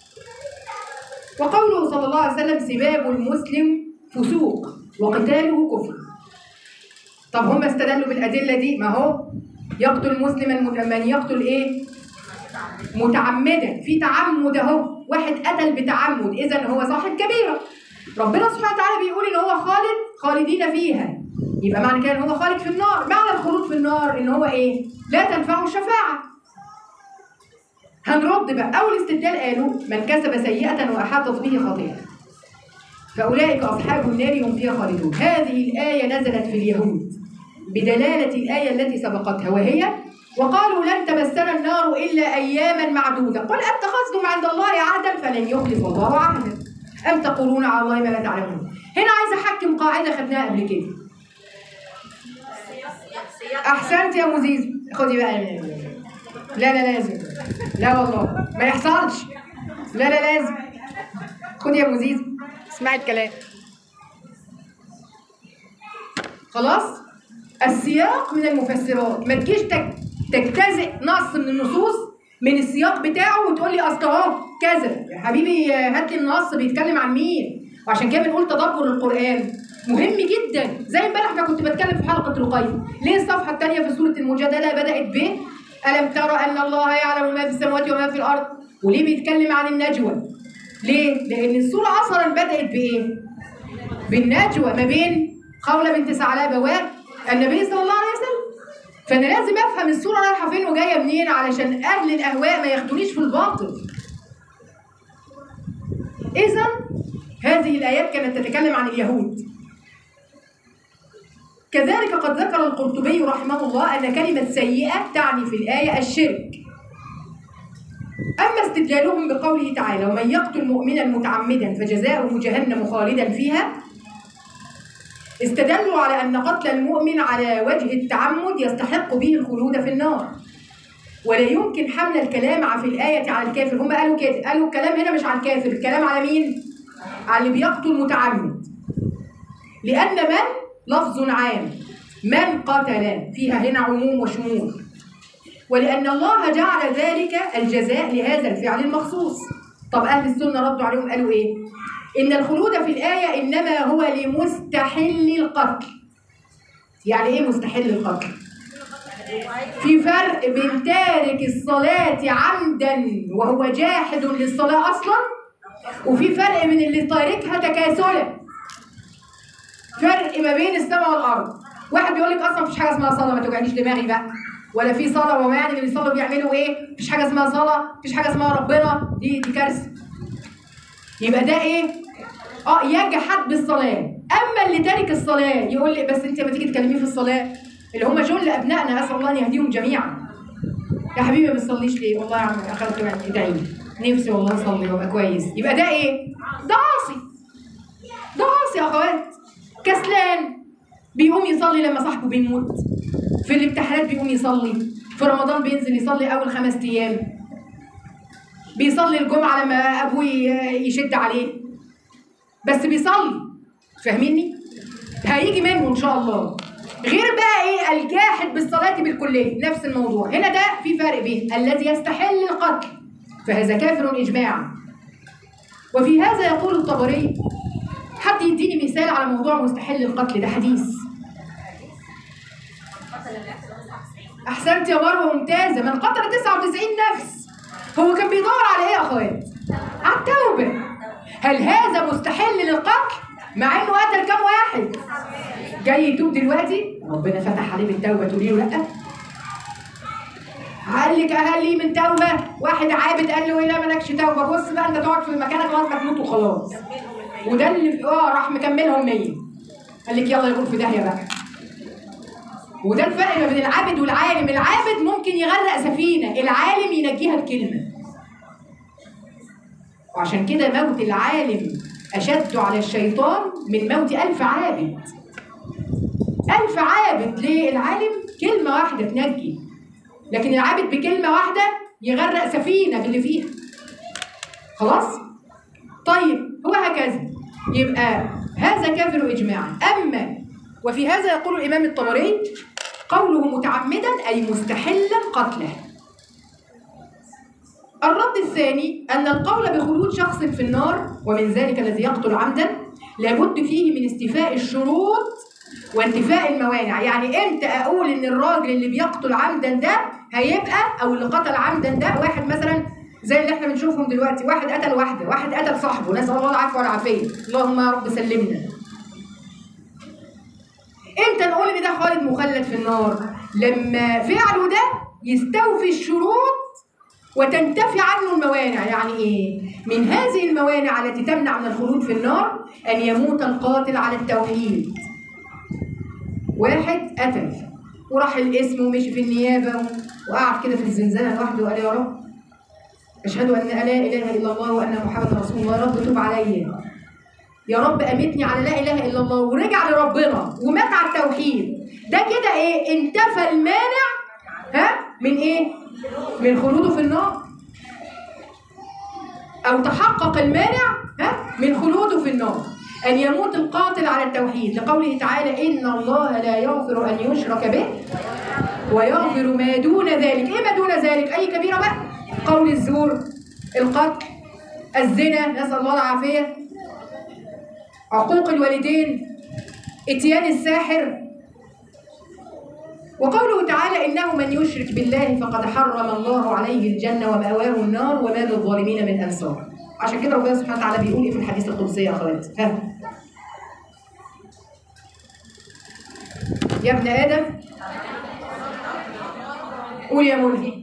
وقوله صلى الله عليه وسلم سباب المسلم فسوق وقتاله كفر طب هم استدلوا بالأدلة دي ما هو يقتل مسلما مت- من يقتل ايه متعمدا في تعمد اهو واحد قتل بتعمد اذا هو صاحب كبيره ربنا سبحانه وتعالى بيقول ان هو خالد خالدين فيها يبقى معنى كده ان هو خالد في النار معنى الخلود في النار ان هو ايه لا تنفعه الشفاعه هنرد بقى اول استدلال قالوا من كسب سيئه واحاطت به خطيئه فاولئك اصحاب النار هم فيها خالدون هذه الايه نزلت في اليهود بدلاله الايه التي سبقتها وهي وقالوا لن تمسنا النار الا اياما معدوده قل اتخذتم عند الله عهدا فلن يخلف الله عهدا ام تقولون على الله ما لا تعلمون هنا عايزه احكم قاعده خدناها قبل كده احسنت يا مزيز خدي بقى لا لا لازم لا والله ما يحصلش لا لا لازم خدي يا مزيز اسمعي الكلام خلاص السياق من المفسرات ما تجيش تك- تجتزئ نص من النصوص من السياق بتاعه وتقول لي اصل اهو كذا يا حبيبي هات لي النص بيتكلم عن مين وعشان كده بنقول تدبر القران مهم جدا زي امبارح ما كنت بتكلم في حلقه رقية ليه الصفحه الثانيه في سوره المجادله بدات ب الم ترى ان الله يعلم ما في السماوات وما في الارض وليه بيتكلم عن النجوى ليه لان السوره اصلا بدات بايه بالنجوى ما بين خولة بنت ثعلبة والنبي صلى الله عليه وسلم فانا لازم افهم الصوره رايحه فين وجايه منين علشان اهل الاهواء ما ياخدونيش في الباطل اذا هذه الايات كانت تتكلم عن اليهود كذلك قد ذكر القرطبي رحمه الله ان كلمه سيئه تعني في الايه الشرك أما استدلالهم بقوله تعالى ومن يقتل مؤمنا متعمدا فجزاؤه جهنم خالدا فيها استدلوا على أن قتل المؤمن على وجه التعمد يستحق به الخلود في النار ولا يمكن حمل الكلام في الآية على الكافر هم قالوا كده قالوا الكلام هنا مش على الكافر الكلام على مين؟ على اللي بيقتل متعمد لأن من لفظ عام من قتل فيها هنا عموم وشمول ولأن الله جعل ذلك الجزاء لهذا الفعل المخصوص طب أهل السنة ردوا عليهم قالوا إيه؟ إن الخلود في الآية إنما هو لمستحل القتل يعني إيه مستحل القتل؟ في فرق بين تارك الصلاة عمدا وهو جاحد للصلاة أصلا وفي فرق من اللي تاركها تكاسلا فرق ما بين السماء والأرض واحد بيقول لك أصلا مفيش حاجة اسمها صلاة ما توجعنيش دماغي بقى ولا في صلاة وما يعني اللي بيصلوا بيعملوا إيه مفيش حاجة اسمها صلاة مفيش حاجة اسمها ربنا دي دي كارثة يبقى ده إيه اه يجحد بالصلاة أما اللي تارك الصلاة يقول لي بس أنت لما تيجي تكلميه في الصلاة اللي هم جل أبنائنا أسأل الله أن يهديهم جميعا يا حبيبي ما بتصليش ليه والله يا عم أخذت يعني ادعي لي. نفسي والله أصلي وأبقى كويس يبقى ده إيه ده عاصي ده عاصي يا أخوات كسلان بيقوم يصلي لما صاحبه بيموت في الامتحانات بيقوم يصلي في رمضان بينزل يصلي أول خمس أيام بيصلي الجمعة لما أبوه ي- يشد عليه بس بيصلي فاهميني؟ هيجي منه ان شاء الله غير بقى ايه الجاحد بالصلاه بالكليه نفس الموضوع هنا ده في فرق بين الذي يستحل القتل فهذا كافر اجماعا وفي هذا يقول الطبري حد يديني مثال على موضوع مستحل القتل ده حديث احسنت يا مروه ممتازه من قتل 99 نفس هو كان بيدور على ايه يا اخوات على التوبه هل هذا مستحل للقتل مع انه قتل كام واحد جاي يتوب دلوقتي ربنا فتح عليه بالتوبه تقولي له لا قال لك اهلي من توبه واحد عابد قال له ايه لا مالكش توبه بص بقى انت تقعد في مكانك لغايه ما تموت وخلاص وده اللي في اه راح مكملهم 100 قال لك يلا يقول في داهيه بقى وده الفرق ما بين العابد والعالم العابد ممكن يغرق سفينه العالم ينجيها بكلمه وعشان كده موت العالم اشد على الشيطان من موت الف عابد ألف عابد ليه العالم كلمة واحدة تنجي لكن العابد بكلمة واحدة يغرق سفينة باللي فيها خلاص طيب هو هكذا يبقى هذا كافر إجماعا أما وفي هذا يقول الإمام الطبري قوله متعمدا أي مستحلا قتله الرد الثاني أن القول بخلود شخص في النار ومن ذلك الذي يقتل عمدا لابد فيه من استيفاء الشروط وانتفاء الموانع يعني امتى اقول ان الراجل اللي بيقتل عمدا ده هيبقى او اللي قتل عمدا ده واحد مثلا زي اللي احنا بنشوفهم دلوقتي واحد قتل واحده واحد قتل صاحبه نسال الله العفو والعافيه اللهم يا رب سلمنا امتى نقول ان ده خالد مخلد في النار لما فعله ده يستوفي الشروط وتنتفي عنه الموانع يعني ايه من هذه الموانع التي تمنع من الخلود في النار ان يموت القاتل على التوحيد واحد قتل وراح الاسم ومشي في النيابه وقعد كده في الزنزانه لوحده وقال يا رب اشهد ان لا اله الا الله وان محمدا رسول الله يا رب تب عليا يا رب امتني على لا اله الا الله ورجع لربنا ومات على التوحيد ده كده ايه انتفى المانع ها من ايه من خلوده في النار او تحقق المانع ها من خلوده في النار أن يموت القاتل على التوحيد لقوله تعالى إن الله لا يغفر أن يشرك به ويغفر ما دون ذلك إيه ما دون ذلك أي كبيرة بقى قول الزور القتل الزنا نسأل الله العافية عقوق الوالدين اتيان الساحر وقوله تعالى إنه من يشرك بالله فقد حرم الله عليه الجنة ومأواه النار وما للظالمين من أنصار عشان كده ربنا سبحانه وتعالى بيقول ايه في الحديث القدسي يا اخوات ها يا ابن ادم قول يا مولي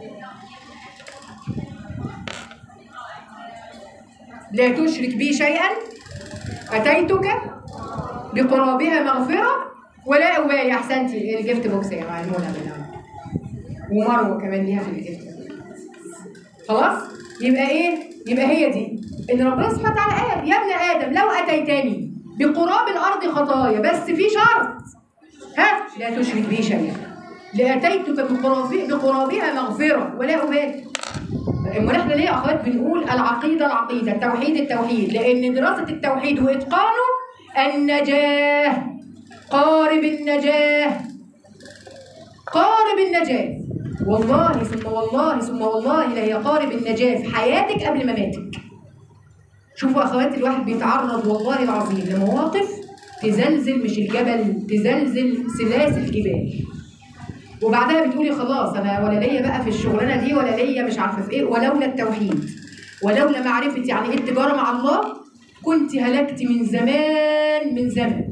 لا تشرك بي شيئا اتيتك بقرابها مغفره ولا ابالي احسنتي الجفت بوكس يا جماعه المنى ومروه كمان ليها في الجفت خلاص يبقى ايه يبقى هي دي ان ربنا سبحانه وتعالى قال يا ابن ادم لو اتيتني بقراب الارض خطايا بس في شرط ها لا تشرك بي شيئا لاتيتك بقراب- بقرابها مغفره ولا ابالي امال احنا ليه يا اخوات بنقول العقيده العقيده التوحيد التوحيد لان دراسه التوحيد واتقانه النجاه قارب النجاه قارب النجاه والله ثم والله ثم والله لا يقارب النجاة في حياتك قبل مماتك شوفوا أخوات الواحد بيتعرض والله العظيم لمواقف تزلزل مش الجبل تزلزل سلاسل جبال وبعدها بتقولي خلاص انا ولا ليا بقى في الشغلانه دي ولا ليا مش عارفه في ايه ولولا التوحيد ولولا معرفتي يعني ايه التجاره مع الله كنت هلكت من زمان من زمن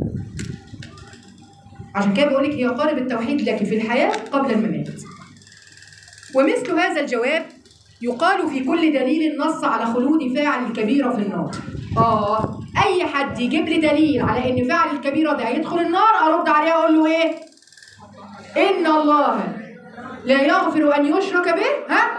عشان كده بيقول لك يقارب التوحيد لك في الحياه قبل الممات ومثل هذا الجواب يقال في كل دليل نص على خلود فاعل الكبيرة في النار آه أي حد يجيب لي دليل على إن فاعل الكبيرة ده هيدخل النار أرد عليه وأقول له إيه؟ إن الله لا يغفر أن يشرك به ها؟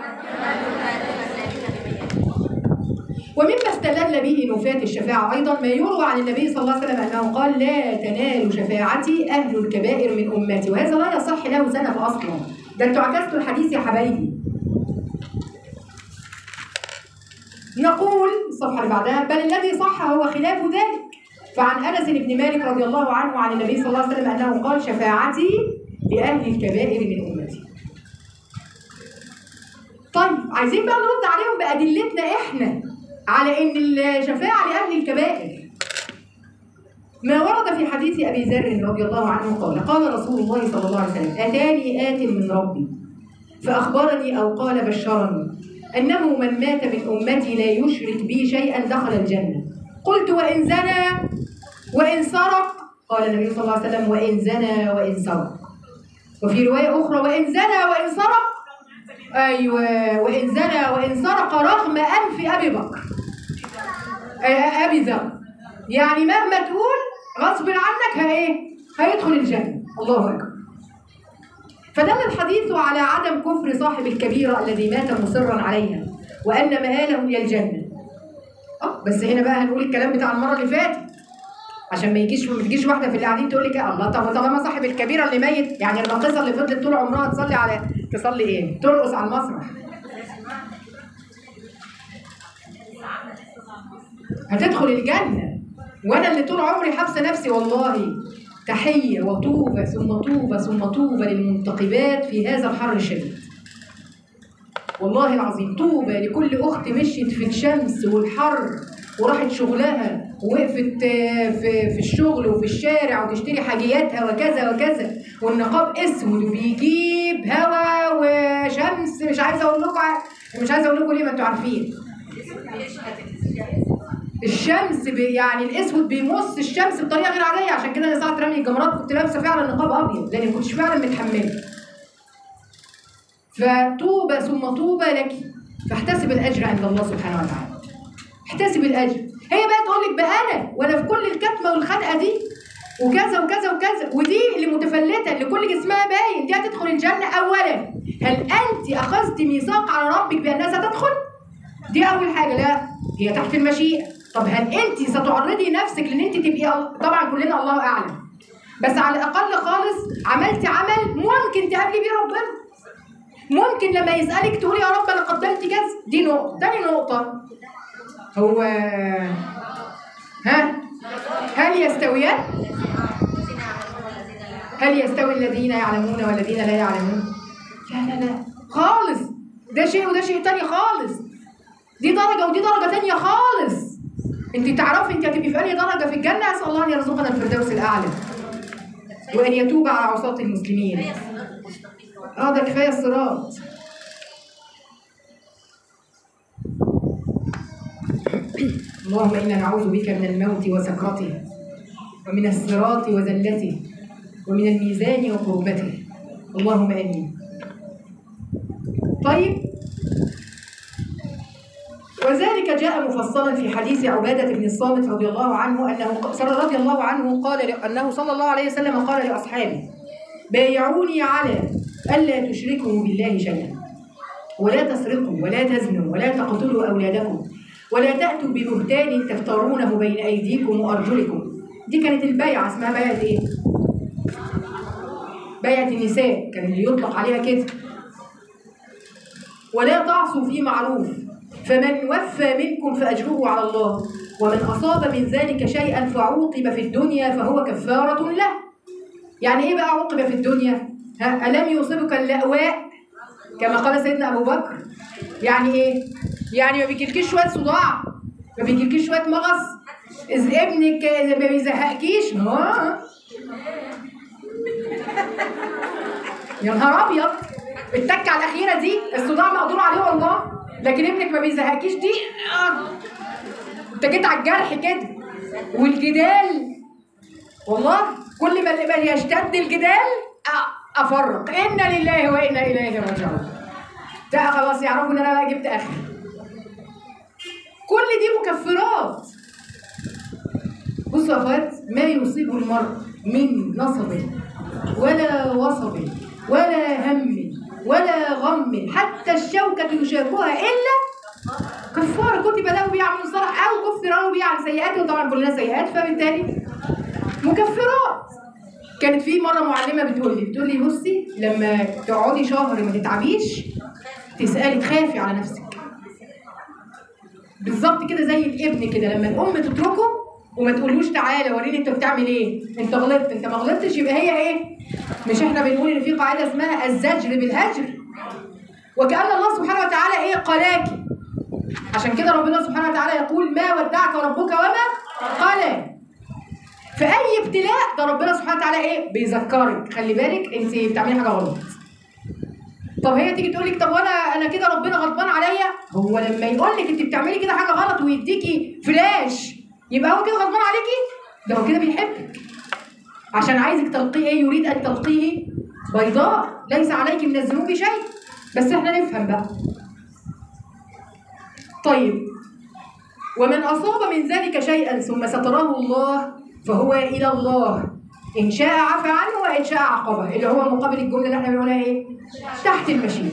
ومما استدل به نفاة الشفاعة أيضا ما يروى عن النبي صلى الله عليه وسلم أنه قال لا تنال شفاعتي أهل الكبائر من أمتي وهذا لا يصح له سند أصلا ده انتوا عكستوا الحديث يا حبايبي نقول الصفحة اللي بعدها بل الذي صح هو خلاف ذلك فعن أنس بن مالك رضي الله عنه عن النبي صلى الله عليه وسلم أنه قال شفاعتي لأهل الكبائر من أمتي طيب عايزين بقى نرد عليهم بأدلتنا إحنا على إن الشفاعة لأهل الكبائر ما ورد في حديث ابي ذر رضي الله عنه قال قال رسول الله صلى الله عليه وسلم اتاني ات من ربي فاخبرني او قال بشرني انه من مات من امتي لا يشرك بي شيئا دخل الجنه قلت وان زنى وان سرق قال النبي صلى الله عليه وسلم وان زنى وان سرق وفي روايه اخرى وان زنى وان سرق ايوه وان زنى وان سرق رغم انف ابي بكر آه، ابي ذر يعني مهما تقول غصب عنك ها ايه هيدخل الجنه الله اكبر فدل الحديث على عدم كفر صاحب الكبيره الذي مات مصرا عليها وان مآله الى الجنه اه بس هنا بقى هنقول الكلام بتاع المره اللي فاتت عشان ما يجيش ما تجيش واحده في اللي قاعدين تقول لك الله طب طالما صاحب الكبيره اللي ميت يعني الراقصه اللي فضلت طول عمرها تصلي على تصلي ايه؟ ترقص على المسرح هتدخل الجنة وأنا اللي طول عمري حابسة نفسي والله تحية وطوبة ثم طوبة ثم طوبة للمنتقبات في هذا الحر الشديد والله العظيم طوبة لكل أخت مشيت في الشمس والحر وراحت شغلها ووقفت آه، في في الشغل وفي الشارع وتشتري حاجياتها وكذا وكذا والنقاب اسود وبيجيب هوا وشمس مش عايزه اقول لكم ع- مش عايزه اقول لكم ليه ما انتوا عارفين الشمس بي يعني الاسود بيمص الشمس بطريقه غير عاديه عشان كده انا ساعه رمي الجمرات كنت لابسه فعلا نقاب ابيض لان ما كنتش فعلا متحمله فطوبى ثم طوبى لك فاحتسب الاجر عند الله سبحانه وتعالى احتسب الاجر هي بقى تقول لك بقى انا وانا في كل الكتمه والخنقه دي وكذا وكذا وكذا ودي اللي متفلته اللي كل جسمها باين دي هتدخل الجنه اولا هل انت اخذت ميثاق على ربك بانها ستدخل؟ دي اول حاجه لا هي تحت المشيئه طب هل انت ستعرضي نفسك لان انت تبقي طبعا كلنا الله اعلم بس على الاقل خالص عملتي عمل ممكن تقابلي بيه ربنا ممكن لما يسالك تقولي يا رب انا قدمت كذا دي نقطه تاني نقطه هو ها هل يستويان هل يستوي الذين يعلمون والذين لا يعلمون لا لا لا خالص ده شيء وده شيء تاني خالص دي درجة ودي درجة تانية خالص انت تعرفي انت هتبقي في انهي درجة في الجنة اسأل الله ان يرزقنا الفردوس الاعلى وان يتوب على عصاة المسلمين هي الصراط المستقيم اه ده كفاية الصراط اللهم انا نعوذ بك من الموت وسكرته ومن الصراط وذلته ومن الميزان وقربته اللهم امين طيب وذلك جاء مفصلا في حديث عبادة بن الصامت رضي الله عنه أنه رضي الله عنه قال أنه صلى الله عليه وسلم قال لأصحابه بايعوني على ألا تشركوا بالله شيئا ولا تسرقوا ولا تزنوا ولا تقتلوا أولادكم ولا تأتوا ببهتان تفترونه بين أيديكم وأرجلكم دي كانت البيعة اسمها بيعة إيه؟ بيعة النساء كان اللي يطلق عليها كده ولا تعصوا في معروف فمن وفى منكم فأجره على الله ومن أصاب من ذلك شيئا فعوقب في الدنيا فهو كفارة له يعني ايه بقى عوقب في الدنيا؟ ها ألم يصبك اللأواء كما قال سيدنا أبو بكر يعني ايه؟ يعني ما بيجيلكيش شوية صداع ما بيجيلكيش شوية مغص إذ ابنك ما بيزهقكيش اه يا نهار أبيض التكة على الأخيرة دي الصداع مقدور عليه والله لكن ابنك ما بيزهقكيش دي آه. انت جيت على الجرح كده والجدال والله كل ما ما يشتد الجدال أ- افرق انا لله وانا اليه راجعون ده خلاص يعرفوا ان انا بقى جبت اخر كل دي مكفرات بصوا يا اخوات ما يصيب المرء من نصب ولا وصب ولا هم ولا غم حتى الشوكة يشاكها إلا كفارة كتب له بها عمل صالح أو كفر له بها عن سيئاته وطبعا كلنا سيئات فبالتالي مكفرات كانت في مرة معلمة بتقول لي بتقول لي بصي لما تقعدي شهر ما تتعبيش تسألي تخافي على نفسك بالظبط كده زي الابن كده لما الام تتركه وما تقولوش تعالى وريني انت بتعمل ايه انت غلطت انت ما غلطتش يبقى هي ايه مش احنا بنقول ان في قاعده اسمها الزجر بالهجر وكأن الله سبحانه وتعالى ايه قلاكي عشان كده ربنا سبحانه وتعالى يقول ما ودعك ربك وما قلى في اي ابتلاء ده ربنا سبحانه وتعالى ايه بيذكرك خلي بالك انت بتعملي حاجه غلط طب هي تيجي تقول لك طب وانا انا كده ربنا غضبان عليا هو لما يقول لك انت بتعملي كده حاجه غلط ويديكي فلاش يبقى هو كده غضبان عليكي ده هو كده بيحبك عشان عايزك تلقيه ايه يريد ان تلقيه بيضاء ليس عليك من الذنوب شيء بس احنا نفهم بقى طيب ومن أصاب من ذلك شيئا ثم ستره الله فهو إلى الله إن شاء عفى عنه وإن شاء عاقبه اللي هو مقابل الجملة اللي احنا بنقولها إيه؟ تحت المشيئة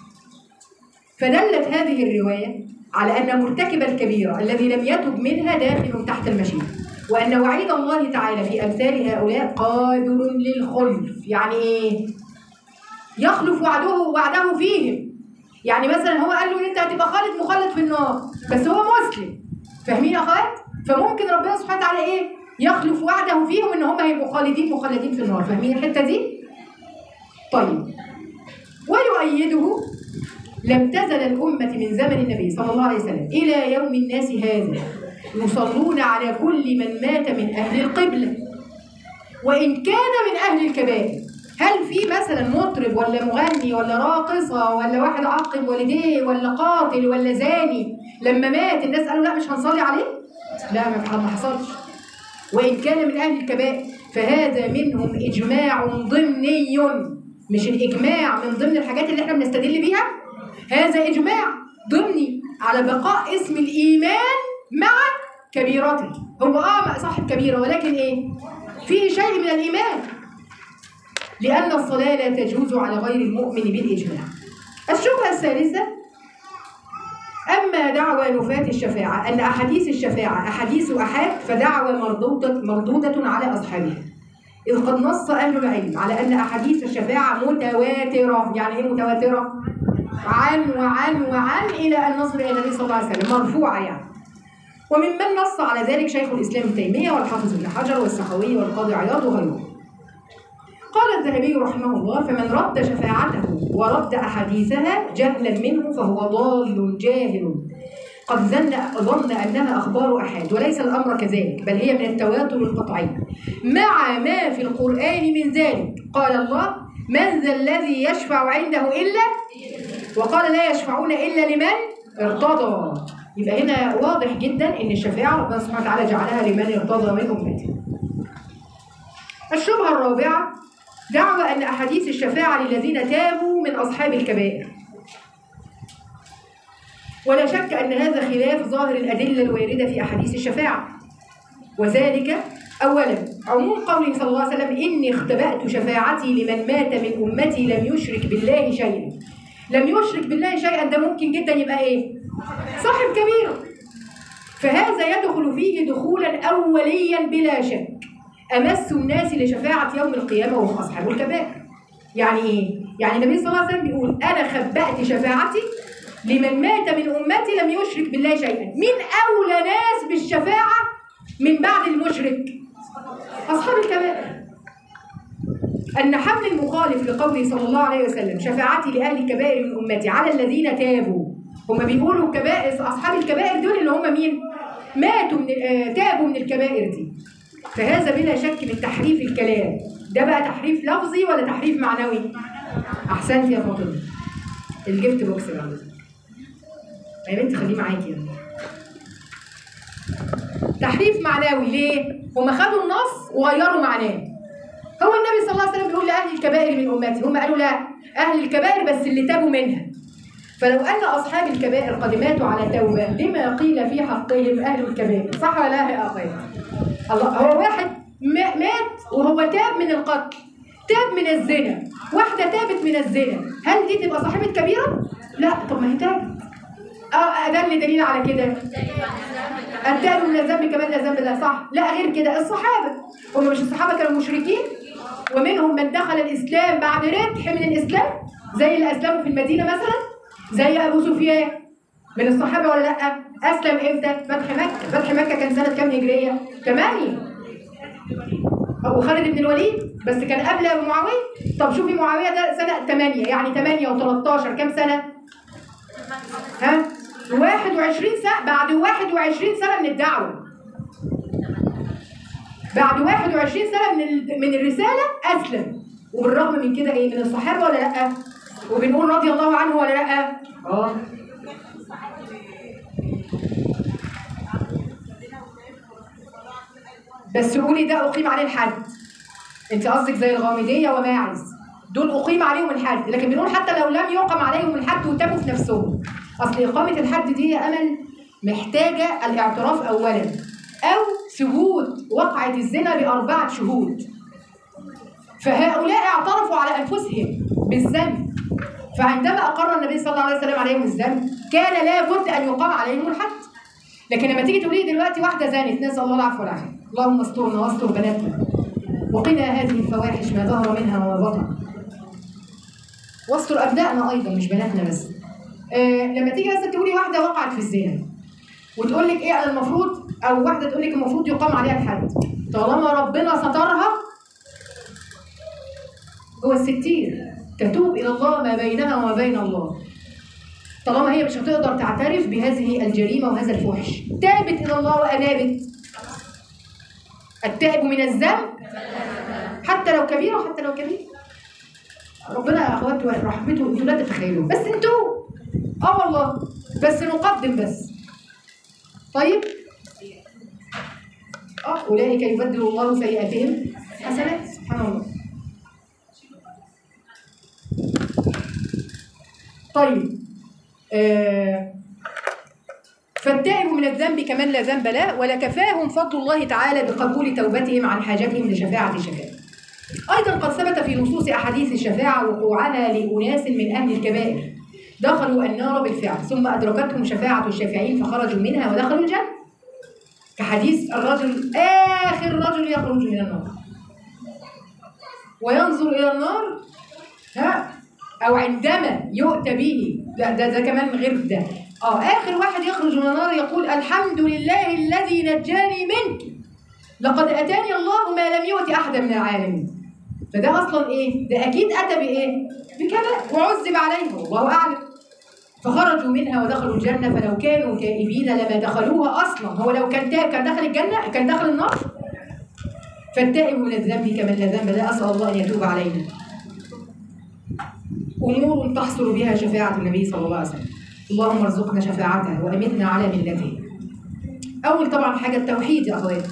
فدلت هذه الرواية على أن مرتكب الكبيرة الذي لم يتب منها داخل تحت المشيئة وأن وعيد الله تعالى في أمثال هؤلاء قادر للخلف يعني إيه؟ يخلف وعده وعده فيهم يعني مثلا هو قال له ان انت هتبقى خالد مخلد في النار بس هو مسلم فاهمين يا اخوات فممكن ربنا سبحانه وتعالى ايه يخلف وعده فيهم ان هم هيبقوا خالدين مخلدين في النار فاهمين الحته دي طيب ويؤيده لم تزل الأمة من زمن النبي صلى الله عليه وسلم إلى يوم الناس هذا يصلون على كل من مات من أهل القبلة وإن كان من أهل الكبائر هل في مثلا مطرب ولا مغني ولا راقصة ولا واحد عاقل والديه ولا قاتل ولا زاني لما مات الناس قالوا لا مش هنصلي عليه؟ لا ما ما حصلش وإن كان من أهل الكبائر فهذا منهم إجماع ضمني مش الإجماع من ضمن الحاجات اللي احنا بنستدل بيها هذا إجماع ضمني على بقاء اسم الإيمان مع كبيرته هو اه صاحب كبيرة ولكن ايه فيه شيء من الإيمان لأن الصلاة لا تجوز على غير المؤمن بالإجماع الشبهة الثالثة أما دعوى نفاة الشفاعة أن أحاديث الشفاعة أحاديث أحاد فدعوى مردودة, مردودة على أصحابها إذ قد نص أهل العلم على أن أحاديث الشفاعة متواترة يعني إيه متواترة؟ عن وعن وعن إلى أن نصل إلى النبي صلى الله عليه وسلم مرفوعة يعني وممن نص على ذلك شيخ الإسلام ابن تيمية والحافظ ابن حجر والسخاوي والقاضي عياض وغيرهم قال الذهبي رحمه الله فمن رد شفاعته ورد أحاديثها جهلا منه فهو ضال جاهل قد ظن ظن أنها أخبار أحاد وليس الأمر كذلك بل هي من التواتر القطعي مع ما في القرآن من ذلك قال الله من ذا الذي يشفع عنده إلا وقال لا يشفعون إلا لمن ارتضى يبقى هنا واضح جدا ان الشفاعه ربنا سبحانه وتعالى جعلها لمن ارتضى من امته. الشبهه الرابعه دعوى ان احاديث الشفاعه للذين تابوا من اصحاب الكبائر. ولا شك ان هذا خلاف ظاهر الادله الوارده في احاديث الشفاعه. وذلك اولا عموم قوله صلى الله عليه وسلم اني اختبأت شفاعتي لمن مات من امتي لم يشرك بالله شيئا. لم يشرك بالله شيئا ده ممكن جدا يبقى ايه؟ صاحب كبيرة فهذا يدخل فيه دخولا أوليا بلا شك أمس الناس لشفاعة يوم القيامة وهم أصحاب الكبائر يعني إيه؟ يعني النبي صلى الله عليه وسلم بيقول أنا خبأت شفاعتي لمن مات من أمتي لم يشرك بالله شيئا مين أولى ناس بالشفاعة من بعد المشرك؟ أصحاب الكبائر أن حمل المخالف لقوله صلى الله عليه وسلم شفاعتي لأهل الكبائر من أمتي على الذين تابوا هم بيقولوا كبائر أصحاب الكبائر دول اللي هم مين؟ ماتوا من آه تابوا من الكبائر دي فهذا بلا شك من تحريف الكلام ده بقى تحريف لفظي ولا تحريف معنوي؟ أحسنت يا فاطمة الجفت بوكس بقى يا بنتي خليه معاكي يعني. تحريف معنوي ليه؟ هم خدوا النص وغيروا معناه هو النبي صلى الله عليه وسلم بيقول لأهل الكبائر من أمتي هم قالوا لا أهل الكبائر بس اللي تابوا منها فلو أن أصحاب الكبائر قد ماتوا على توبة لما قيل في حقهم أهل الكبائر صح ولا لا يا أخي الله هو واحد مات وهو تاب من القتل تاب من الزنا واحدة تابت من الزنا هل دي تبقى صاحبة كبيرة؟ لا طب ما هي تابت اه أدل دليل على كده التائب من الذنب كمان لا ذنب لا صح لا غير كده الصحابة هم مش الصحابة كانوا مشركين ومنهم من دخل الإسلام بعد ربح من الإسلام زي اللي أسلموا في المدينة مثلا زي ابو سفيان من الصحابه ولا لا اسلم امتى فتح مكه فتح مكه كان سنه كام هجريه 8 ابو خالد بن الوليد بس كان قبل ابو معاويه طب شوفي معاويه ده سنه 8 يعني 8 و13 كام سنه ها 21 سنه بعد 21 سنه من الدعوه بعد 21 سنه من ال- من الرساله اسلم وبالرغم من كده ايه من الصحابه ولا لا وبنقول رضي الله عنه ولا لا اه بس قولي ده اقيم عليه الحد انت قصدك زي الغامديه وماعز دول اقيم عليهم الحد لكن بنقول حتى لو لم يقم عليهم الحد وتابوا في نفسهم اصل اقامه الحد دي يا امل محتاجه الاعتراف اولا او ثبوت وقعه الزنا باربعه شهود فهؤلاء اعترفوا على انفسهم بالذنب فعندما اقر النبي صلى الله عليه وسلم عليهم الذنب كان لابد ان يقام عليهم الحد لكن لما تيجي تقولي دلوقتي واحده زانت نسال الله العفو والعافيه اللهم استرنا واستر بناتنا وقنا هذه الفواحش ما ظهر منها وما بطن واستر ابنائنا ايضا مش بناتنا بس آه لما تيجي مثلا تقولي واحده وقعت في الزنا وتقول لك ايه انا المفروض او واحده تقول لك المفروض يقام عليها الحد طالما ربنا سترها هو الستير تتوب الى الله ما بينها وما بين الله طالما هي مش هتقدر تعترف بهذه الجريمه وهذا الفحش تابت الى الله وانابت التائب من الذنب حتى لو كبيره وحتى لو كبير ربنا يا اخوات رحمته انتوا لا تتخيلوا بس انتوا اه والله بس نقدم بس طيب اه اولئك يبدل الله سيئاتهم حسنات سبحان الله طيب آه فالتائب من الذنب كمن لا ذنب له ولكفاهم فضل الله تعالى بقبول توبتهم عن حاجتهم لشفاعة الشفاعة أيضا قد ثبت في نصوص أحاديث الشفاعة وقوعها لأناس من أهل الكبائر دخلوا النار بالفعل ثم أدركتهم شفاعة الشافعين فخرجوا منها ودخلوا الجنة كحديث الرجل آخر رجل يخرج من النار وينظر إلى النار ها أو عندما يؤتى به لا ده ده كمان غير ده اه آخر واحد يخرج من النار يقول الحمد لله الذي نجاني منك لقد أتاني الله ما لم يؤت أحدا من العالمين فده أصلا إيه؟ ده أكيد أتى بإيه؟ بكذا وعذب عليها والله أعلم فخرجوا منها ودخلوا الجنة فلو كانوا تائبين لما دخلوها أصلا هو لو كان تائب كان دخل الجنة كان دخل النار فالتائب من الذنب كمن لا ذنب لا أسأل الله أن يتوب علينا أمور تحصل بها شفاعة النبي صلى الله عليه وسلم اللهم ارزقنا شفاعته وأمتنا على ملته أول طبعا حاجة التوحيد يا أخوات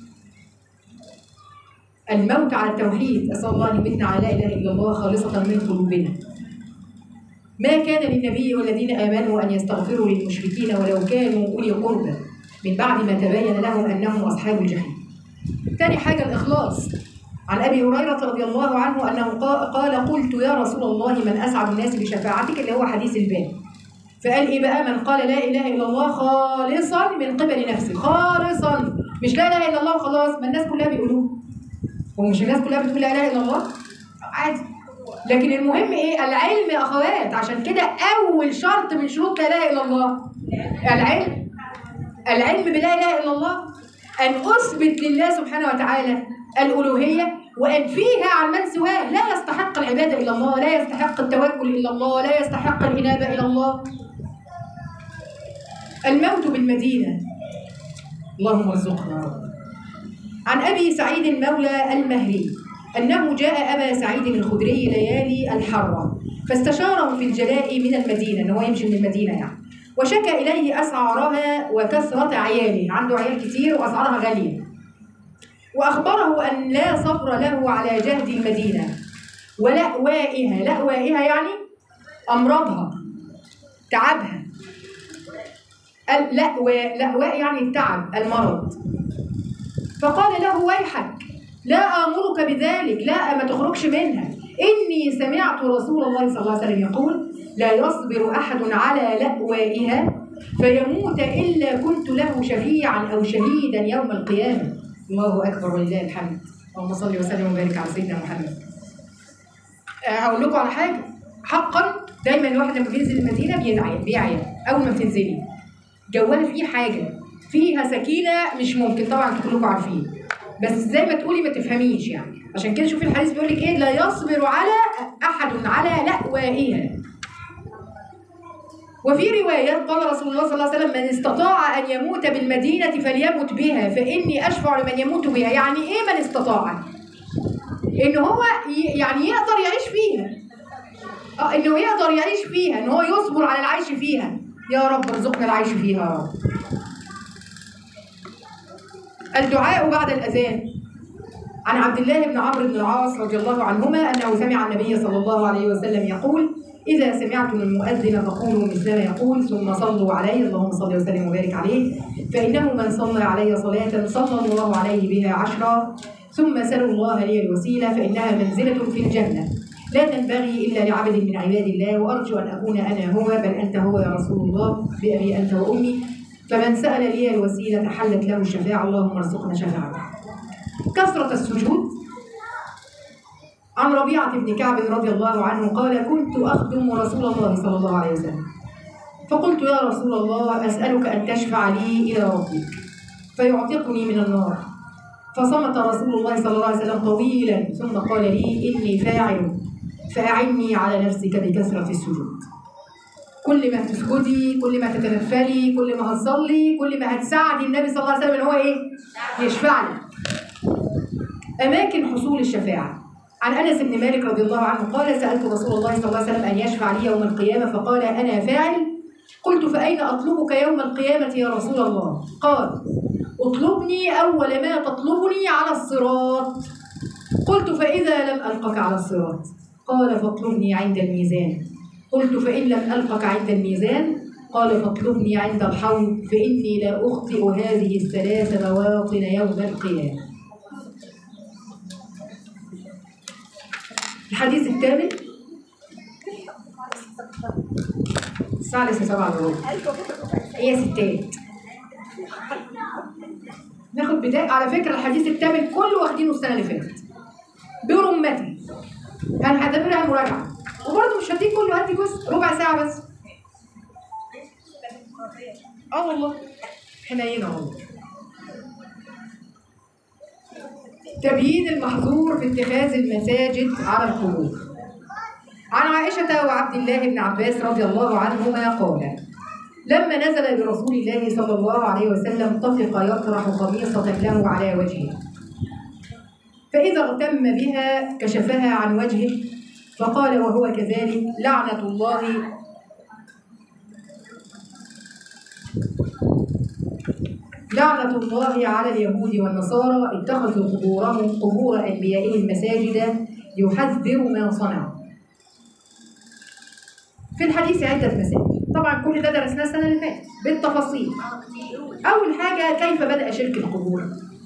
الموت على التوحيد أسأل الله أن يمتنا على لا إله إلا الله خالصة من قلوبنا ما كان للنبي والذين آمنوا أن يستغفروا للمشركين ولو كانوا أولي قربى من بعد ما تبين لهم أنهم أصحاب الجحيم ثاني حاجة الإخلاص عن أبي هريرة رضي الله عنه أنه قا- قال قلت يا رسول الله من أسعد الناس بشفاعتك اللي هو حديث الباب فقال إيه بقى من قال لا إله إلا الله خالصا من قبل نفسه خالصا مش لا إله إلا الله وخلاص ما الناس كلها بيقولوه ومش الناس كلها بتقول لا اله الا الله عادي لكن المهم ايه العلم يا اخوات عشان كده اول شرط من شروط لا اله الا الله العلم العلم بلا اله الا الله ان اثبت لله سبحانه وتعالى الالوهيه وانفيها عن من سواه لا يستحق العباده الا الله لا يستحق التوكل الا الله لا يستحق الانابه الى الله الموت بالمدينه اللهم ارزقنا يا رب عن ابي سعيد مولى المهري انه جاء ابا سعيد الخدري ليالي الحره فاستشاره في الجلاء من المدينه ان هو يمشي من المدينه يعني وشكى اليه اسعارها وكثره عياله عنده عيال كتير واسعارها غاليه واخبره ان لا صبر له على جهد المدينه ولأوائها لأوائها يعني امراضها تعبها اللأواء لأواء يعني التعب المرض فقال له ويحك لا آمرك بذلك لا ما تخرجش منها إني سمعت رسول الله صلى الله عليه وسلم يقول لا يصبر أحد على لأوائها فيموت إلا كنت له شفيعا أو شهيدا يوم القيامة الله أكبر ولله الحمد اللهم صل وسلم وبارك على سيدنا محمد آه، هقول لكم على حاجة حقا دايما الواحد لما بينزل المدينة بيعيا بيعيا أول ما بتنزلي جوها فيه حاجة فيها سكينة مش ممكن طبعا انتوا كلكم عارفين بس زي ما تقولي ما تفهميش يعني عشان كده شوفي الحديث بيقول لك ايه لا يصبر على احد على لأوائها وفي رواية قال رسول الله صلى الله عليه وسلم من استطاع أن يموت بالمدينة فليمت بها فإني أشفع لمن يموت بها يعني إيه من استطاع إن هو ي- يعني يقدر يعيش فيها آه إنه يقدر يعيش فيها إن هو يصبر على العيش فيها يا رب ارزقنا العيش فيها يا رب الدعاء بعد الأذان عن عبد الله بن عمرو بن العاص رضي الله عنهما أنه سمع النبي صلى الله عليه وسلم يقول إذا سمعتم المؤذن فقولوا مثل ما يقول ثم صلوا عليه اللهم صل وسلم وبارك عليه فإنه من صلى علي صلاة صلى الله عليه بها عشرا ثم سلوا الله لي الوسيلة فإنها منزلة في الجنة لا تنبغي إلا لعبد من عباد الله وأرجو أن أكون أنا هو بل أنت هو يا رسول الله بأبي أنت وأمي فمن سأل لي الوسيلة حلت له الشفاعة اللهم ارزقنا شفاعته كثرة السجود عن ربيعة بن كعب رضي الله عنه قال كنت أخدم رسول الله صلى الله عليه وسلم فقلت يا رسول الله أسألك أن تشفع لي إلى ربك فيعتقني من النار فصمت رسول الله صلى الله عليه وسلم طويلا ثم قال لي إني فاعل فأعني على نفسك بكثرة السجود كل ما تسجدي كل ما تتنفلي كل ما هتصلي كل ما هتساعدي النبي صلى الله عليه وسلم ان هو ايه يشفع لك اماكن حصول الشفاعه عن انس بن مالك رضي الله عنه قال سالت رسول الله صلى الله عليه وسلم ان يشفع لي يوم القيامه فقال انا فاعل قلت فاين اطلبك يوم القيامه يا رسول الله قال اطلبني اول ما تطلبني على الصراط قلت فاذا لم القك على الصراط قال فاطلبني عند الميزان قلت فإن لم ألقك عند الميزان قال فاطلبني عند الحوض فإني لا أخطئ هذه الثلاث مواطن يوم القيامة الحديث الثامن الساعة لسه سبعة الا ربع هي ستات ناخد بداية على فكرة الحديث الثامن كله واخدينه السنة اللي فاتت برمته كان هعتبرها مراجعة وبرضه مش هديك كله هدي جزء ربع ساعة بس اه والله حنينة والله تبيين المحظور في اتخاذ المساجد على القبور عن عائشة وعبد الله بن عباس رضي الله عنهما قال لما نزل برسول الله صلى الله عليه وسلم طفق يطرح قميصة له على وجهه فإذا اغتم بها كشفها عن وجهه فقال وهو كذلك لعنة الله لعنة الله على اليهود والنصارى اتخذوا قبورهم قبور أنبيائهم مساجد يحذر ما صنعوا. في الحديث عدة مسائل، طبعا كل ده درسناه السنة اللي فاتت بالتفاصيل. أول حاجة كيف بدأ شرك القبور؟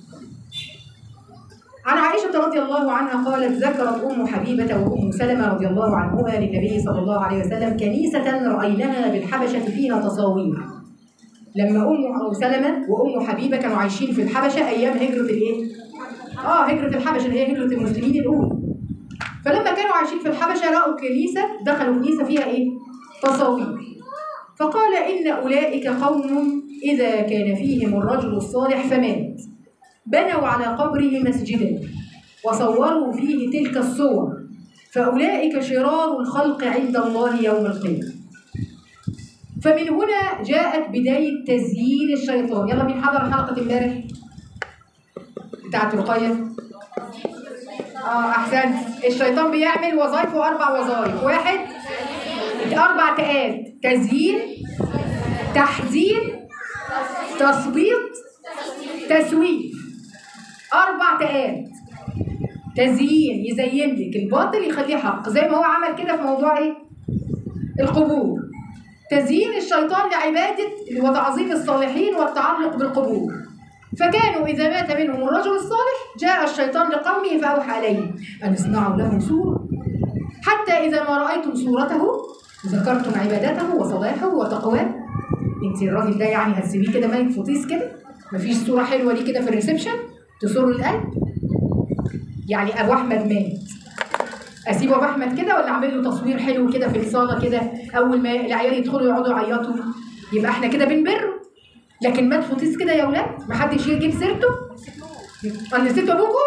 عن عائشة رضي الله عنها قالت ذكرت أم حبيبة وأم سلمة رضي الله عنهما للنبي صلى الله عليه وسلم كنيسة رأيناها بالحبشة فيها تصاوير لما أم سلمة وأم حبيبة كانوا عايشين في الحبشة أيام هجرة الإيه؟ آه هجرة الحبشة اللي هي هجرة المسلمين الأولى فلما كانوا عايشين في الحبشة رأوا كنيسة دخلوا كنيسة فيها إيه؟ تصاوير فقال إن أولئك قوم إذا كان فيهم الرجل الصالح فمات بنوا على قبره مسجدا وصوروا فيه تلك الصور فأولئك شرار الخلق عند الله يوم القيامة فمن هنا جاءت بداية تزيين الشيطان يلا مين حضر حلقة امبارح بتاعت رقية اه احسنت الشيطان بيعمل وظائفه اربع وظائف واحد اربع تقات تزيين تحزين تثبيط تسويف اربع تقات تزيين يزين لك الباطل يخليه حق زي ما هو عمل كده في موضوع ايه القبور تزيين الشيطان لعبادة وتعظيم الصالحين والتعلق بالقبور فكانوا إذا مات منهم الرجل الصالح جاء الشيطان لقومه فأوحى إليهم أن اصنعوا له سورة حتى إذا ما رأيتم صورته ذكرتم عبادته وصلاحه وتقواه انت الراجل ده يعني هتسيبيه كده ميت فطيس كده مفيش صورة حلوة ليه كده في الريسبشن تسر القلب يعني أبو أحمد مات اسيب ابو احمد كده ولا اعمل له تصوير حلو كده في الصاله كده اول ما العيال يدخلوا يقعدوا يعيطوا يبقى احنا كده بنبره لكن مات فطيس كده يا ولاد محدش يجيب سيرته انا نسيت ابوكم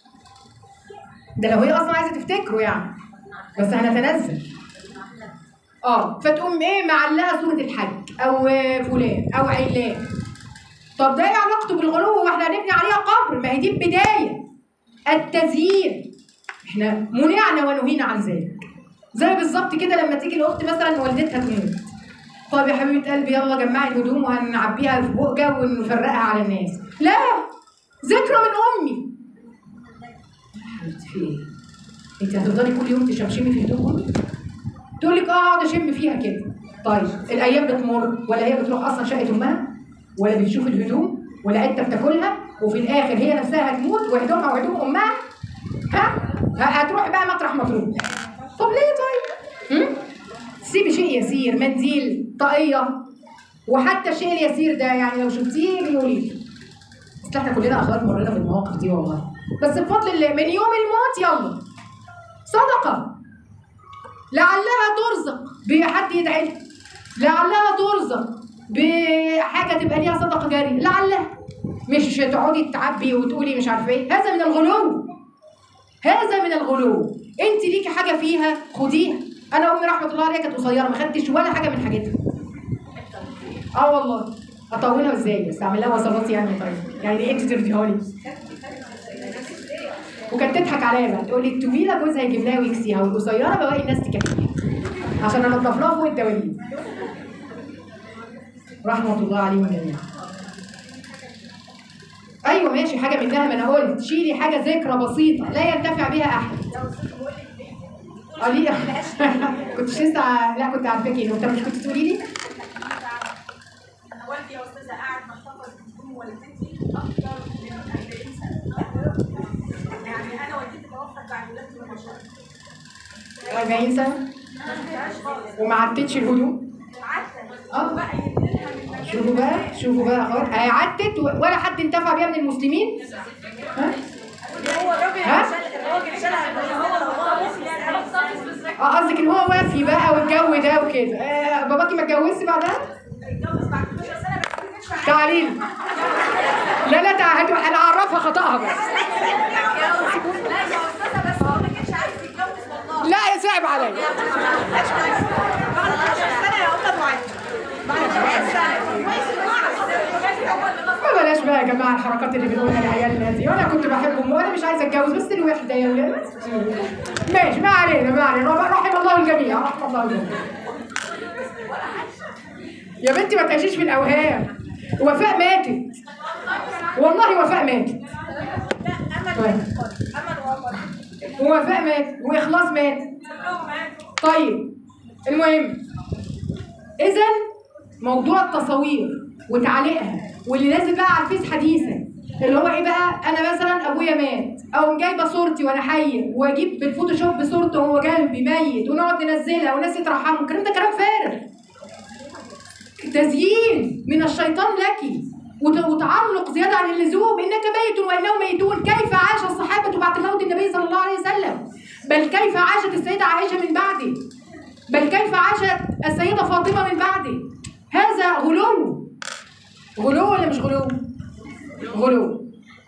ده لو هي اصلا عايزه تفتكره يعني بس هنتنزل اه فتقوم ايه معلقه صوره الحج او آه، فلان او علان طب ده ايه علاقته بالغلو واحنا هنبني عليها قبر ما هي دي البدايه التزيين احنا منعنا ونهينا عن ذلك زي بالظبط كده لما تيجي الاخت مثلا والدتها تموت طب يا حبيبه قلبي يلا جمعي الهدوم وهنعبيها في بقجه ونفرقها على الناس لا ذكرى من امي حبيبتي في ايه؟ انت هتفضلي كل يوم تشمشمي في هدوم امي؟ تقول لك اه اقعد اشم فيها كده طيب الايام بتمر ولا هي بتروح اصلا شقه امها ولا بتشوف الهدوم ولا انت بتاكلها وفي الاخر هي نفسها هتموت وهدومها وهدوم امها ها ه- هتروح بقى مطرح ما تروح طب ليه طيب؟ هم؟ سيبي شيء يسير منديل طاقيه وحتى الشيء اليسير ده يعني لو شفتيه بيقولي لي اصل احنا كلنا اخوات مرينا بالمواقف دي والله بس بفضل الله من يوم الموت يلا صدقه لعلها ترزق بحد يدعي لها. لعلها ترزق بحاجه تبقى ليها صدقه جاريه لعلها مش تقعدي تعبي وتقولي مش عارفه ايه هذا من الغلو هذا من الغلو انت ليكي حاجه فيها خديها انا امي رحمه الله عليها كانت قصيره ما خدتش ولا حاجه من حاجتها اه والله اطولها ازاي بس اعمل لها وصلات يعني طيب يعني ايه انت ترضيها لي وكانت تضحك عليا بقى تقول لي الطويله جوزها يجيب لها ويكسيها والقصيره بواقي الناس تكفيها عشان انضف لها فوق الدواليب رحمه الله عليهم جميعا ايوه ماشي حاجه منها ما انا قلت شيلي حاجه ذكرى بسيطه لا ينتفع بها احد اه ليه كنتش لسه لا كنت عارفاكي انت مش كنت تقولي لي انا والدي يا استاذه قاعد محتفظ بهدوم والدتي اكتر من 40 سنه يعني انا والدتي توفت بعد ولادتي ببشر 40 سنه ما شفتهاش خالص وما عدتش الهدوم قعدت اه بقى يديلها من مكان شوفوا بقى شوفوا بقى اخوات هي عدت و- ولا حد انتفع بيها من المسلمين ها هو الراجل ها؟ شال- الراجل شالها من هو لو طافس يعني اه قصدك ان هو وافي بقى والجو ده وكده آه باباكي ما اتجوزش بعدها اتجوز بعد 12 سنه بس ما كانش معاه تعالي لي لا لا تعالي انا اعرفها خطأها بس لا يا استاذه بس هو ما كانش عايز يتجوز والله لا يا صعب عليا بعد 12 سنه يا استاذ معاذ بعد 12 سنه كويس انه اعرف هو اللي غصب ما بلاش بقى يا جماعه الحركات اللي بنقولها لعيالنا دي وانا كنت بحبهم وانا مش عايزه اتجوز بس الوحده يا ولاد ماشي ما علينا ما علينا رحم الله الجميع رحم الله الجميع يا بنتي ما تعيشيش في الاوهام وفاء ماتت والله وفاء ماتت لا امل وقت امل وقت ووفاء ماتت واخلاص ماتت كلهم ماتوا طيب المهم اذا موضوع التصاوير وتعليقها واللي نازل بقى على الفيس حديثا اللي هو ايه بقى انا مثلا ابويا مات او جايبه صورتي وانا حيه واجيب بالفوتوشوب صورته وهو جنبي ميت ونقعد ننزلها والناس يترحموا الكلام ده كلام فارغ تزيين من الشيطان لك وت- وتعلق زياده عن اللزوم انك ميت وانهم ميتون كيف عاش الصحابه بعد موت النبي صلى الله عليه وسلم بل كيف عاشت السيده عائشه من بعده بل كيف عاشت السيده فاطمه من بعده هذا غلو غلو ولا مش غلو غلو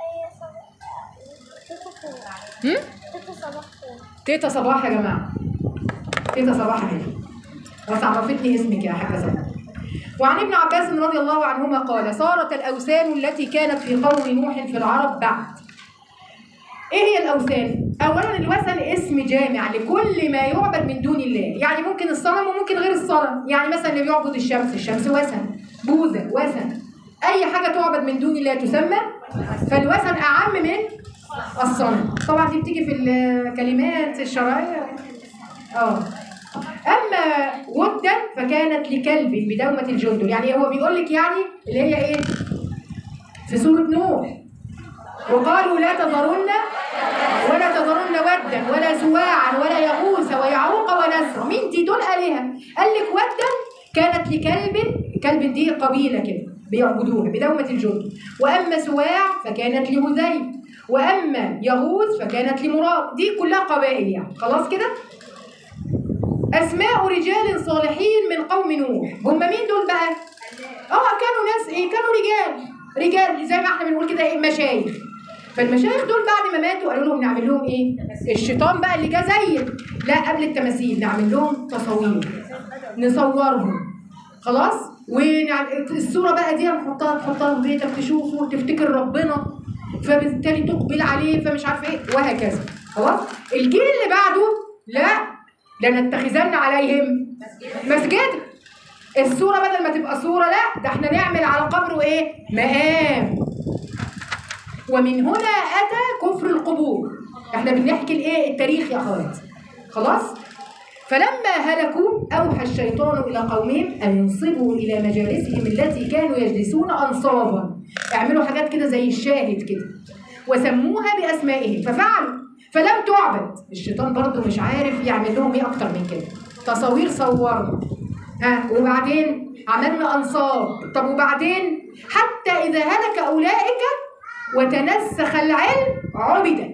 هم؟ تيتا صباح يا جماعه تيتا صباح اهي بس عرفتني اسمك يا حاجه صباح وعن ابن عباس رضي الله عنهما قال صارت الأوثان التي كانت في قوم نوح في العرب بعد ايه هي الاوثان اولا الوثن اسم جامع لكل ما يعبد من دون الله يعني ممكن الصنم وممكن غير الصنم يعني مثلا اللي بيعبد الشمس الشمس وثن بوذا وثن اي حاجه تعبد من دون الله تسمى فالوثن اعم من الصنم طبعا دي بتيجي في الكلمات الشرعيه اه اما ودا فكانت لكلب بدومه الجندل يعني هو بيقول لك يعني اللي هي ايه في سوره نوح وقالوا لا تذرن ولا تذرن ودا ولا سواعا ولا يغوث ويعوق ونسر مين دي دول آلهة قال لك ودا كانت لكلب كلب دي قبيلة كده بيعبدوها بدومة الجند وأما سواع فكانت لهذيل وأما يغوث فكانت لمراد دي كلها قبائل يعني خلاص كده أسماء رجال صالحين من قوم نوح هم مين دول بقى؟ اه كانوا ناس ايه كانوا رجال رجال زي ما احنا بنقول كده ايه مشايخ فالمشايخ دول بعد ما ماتوا قالوا لهم نعمل لهم ايه الشيطان بقى اللي جه زين لا قبل التماثيل نعمل لهم تصاوير نصورهم خلاص والصوره بقى دي نحطها تحطها في بيتك تشوفه وتفتكر ربنا فبالتالي تقبل عليه فمش عارفه ايه وهكذا خلاص الجيل اللي بعده لا لنتخذن عليهم مسجد الصوره بدل ما تبقى صوره لا ده احنا نعمل على قبره ايه مقام ومن هنا اتى كفر القبور احنا بنحكي الايه التاريخ يا اخوات خلاص فلما هلكوا اوحى الشيطان الى قومهم ان ينصبوا الى مجالسهم التي كانوا يجلسون انصابا اعملوا حاجات كده زي الشاهد كده وسموها باسمائهم ففعلوا فلم تعبد الشيطان برضو مش عارف يعمل لهم ايه اكتر من كده تصاوير صوروا ها وبعدين عملنا انصاب طب وبعدين حتى اذا هلك اولئك وتنسخ العلم عبدت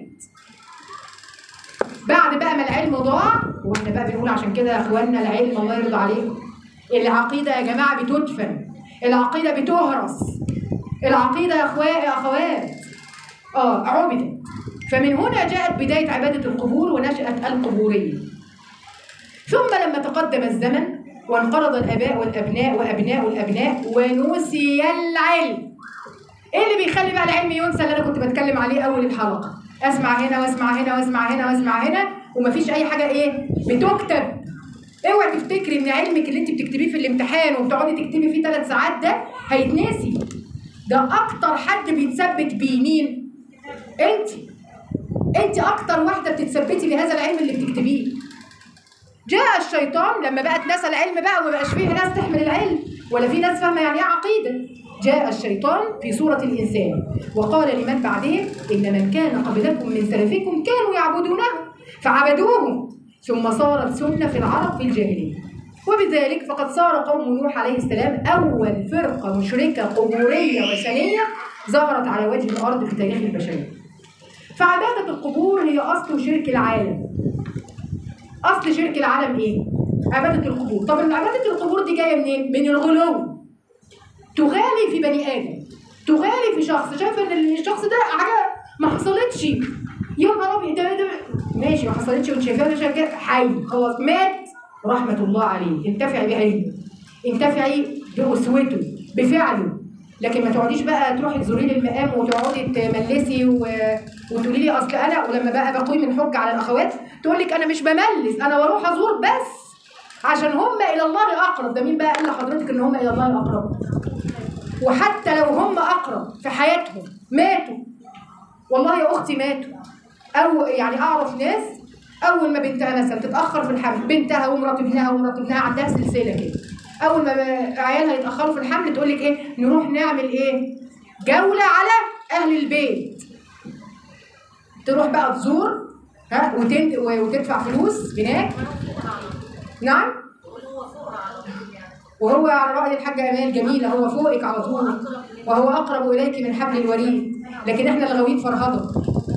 بعد بقى ما العلم ضاع واحنا بقى بنقول عشان كده يا اخواننا العلم الله يرضى عليكم العقيده يا جماعه بتدفن العقيده بتهرس العقيده يا اخوات يا اخوات اه عبدت فمن هنا جاءت بدايه عباده القبور ونشات القبوريه ثم لما تقدم الزمن وانقرض الاباء والابناء وابناء الابناء ونسي العلم ايه اللي بيخلي بقى العلم ينسى اللي انا كنت بتكلم عليه اول الحلقه اسمع هنا واسمع هنا واسمع هنا واسمع هنا ومفيش اي حاجه ايه بتكتب اوعي تفتكري ان علمك اللي انت بتكتبيه في الامتحان وبتقعدي تكتبي فيه ثلاث ساعات ده هيتنسي ده اكتر حد بيتثبت بيه مين انت انت اكتر واحده بتتثبتي بهذا العلم اللي بتكتبيه جاء الشيطان لما بقت ناس العلم بقى وما بقاش فيه ناس تحمل العلم ولا في ناس فاهمه يعني ايه عقيده جاء الشيطان في صورة الإنسان وقال لمن بعدهم إن من كان قبلكم من سلفكم كانوا يعبدونه فعبدوه ثم صارت سنة في العرب في الجاهلية وبذلك فقد صار قوم نوح عليه السلام أول فرقة مشركة قبورية وثنية ظهرت على وجه الأرض في تاريخ البشرية فعبادة القبور هي أصل شرك العالم أصل شرك العالم إيه؟ عبادة القبور طب عبادة القبور دي جاية منين؟ من الغلو تغالي في بني ادم تغالي في شخص شايفه ان الشخص ده حاجه ما حصلتش يا نهار ابيض ده ده ماشي ما حصلتش وانت شايفاه ده شايفاه حي خلاص مات رحمه الله عليه انتفعي بعلمه انتفعي باسوته بفعله لكن ما تقعديش بقى تروحي تزوري لي المقام وتقعدي تملسي و... وتقولي لي اصل انا ولما بقى بقوي من حجه على الاخوات تقول لك انا مش بملس انا بروح ازور بس عشان هم الى الله اقرب ده مين بقى قال لحضرتك ان هم الى الله اقرب وحتى لو هم اقرب في حياتهم ماتوا والله يا اختي ماتوا او يعني اعرف ناس اول ما بنتها مثلا تتاخر في الحمل بنتها ومرات ابنها ومرات ابنها عندها سلسله كده اول ما عيالها يتاخروا في الحمل تقول لك ايه نروح نعمل ايه جوله على اهل البيت تروح بقى تزور ها وتن- وتدفع فلوس هناك نعم وهو على رأي الحاجة أمال جميلة هو فوقك على طول وهو أقرب إليك من حبل الوريد لكن إحنا الغويت فرهضة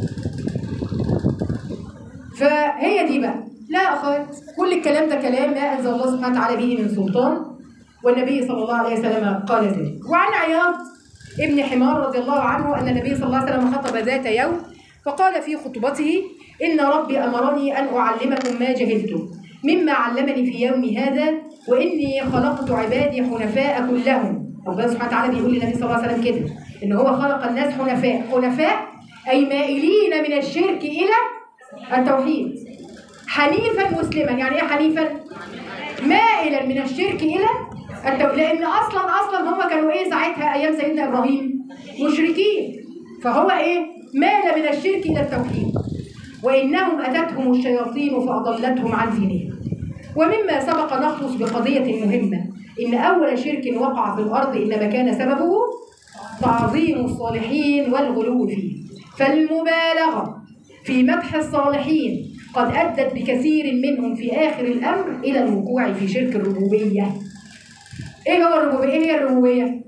فهي دي بقى لا أخوات كل الكلام ده كلام ما أنزل الله سبحانه وتعالى به من سلطان والنبي صلى الله عليه وسلم قال ذلك وعن عياض ابن حمار رضي الله عنه أن النبي صلى الله عليه وسلم خطب ذات يوم فقال في خطبته إن ربي أمرني أن أعلمكم ما جهلتم مما علمني في يومي هذا وإني خلقت عبادي حنفاء كلهم ربنا سبحانه وتعالى بيقول للنبي صلى الله عليه وسلم كده إن هو خلق الناس حنفاء حنفاء أي مائلين من الشرك إلى التوحيد حنيفا مسلما يعني إيه حنيفا؟ مائلا من الشرك إلى التوحيد لأن أصلا أصلا هم كانوا إيه ساعتها أيام سيدنا إبراهيم مشركين فهو إيه؟ مال من الشرك إلى التوحيد وإنهم أتتهم الشياطين فأضلتهم عن دينهم ومما سبق نخلص بقضية مهمة إن أول شرك وقع في الأرض إنما كان سببه تعظيم الصالحين والغلو فيه فالمبالغة في مدح الصالحين قد أدت بكثير منهم في آخر الأمر إلى الوقوع في شرك الربوبية إيه هو الربوبية؟ إيه هي الربوبية؟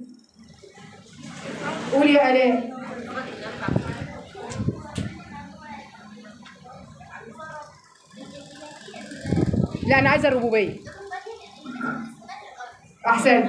قولي يا آلاء لا أنا عايزة الربوبية أحسنت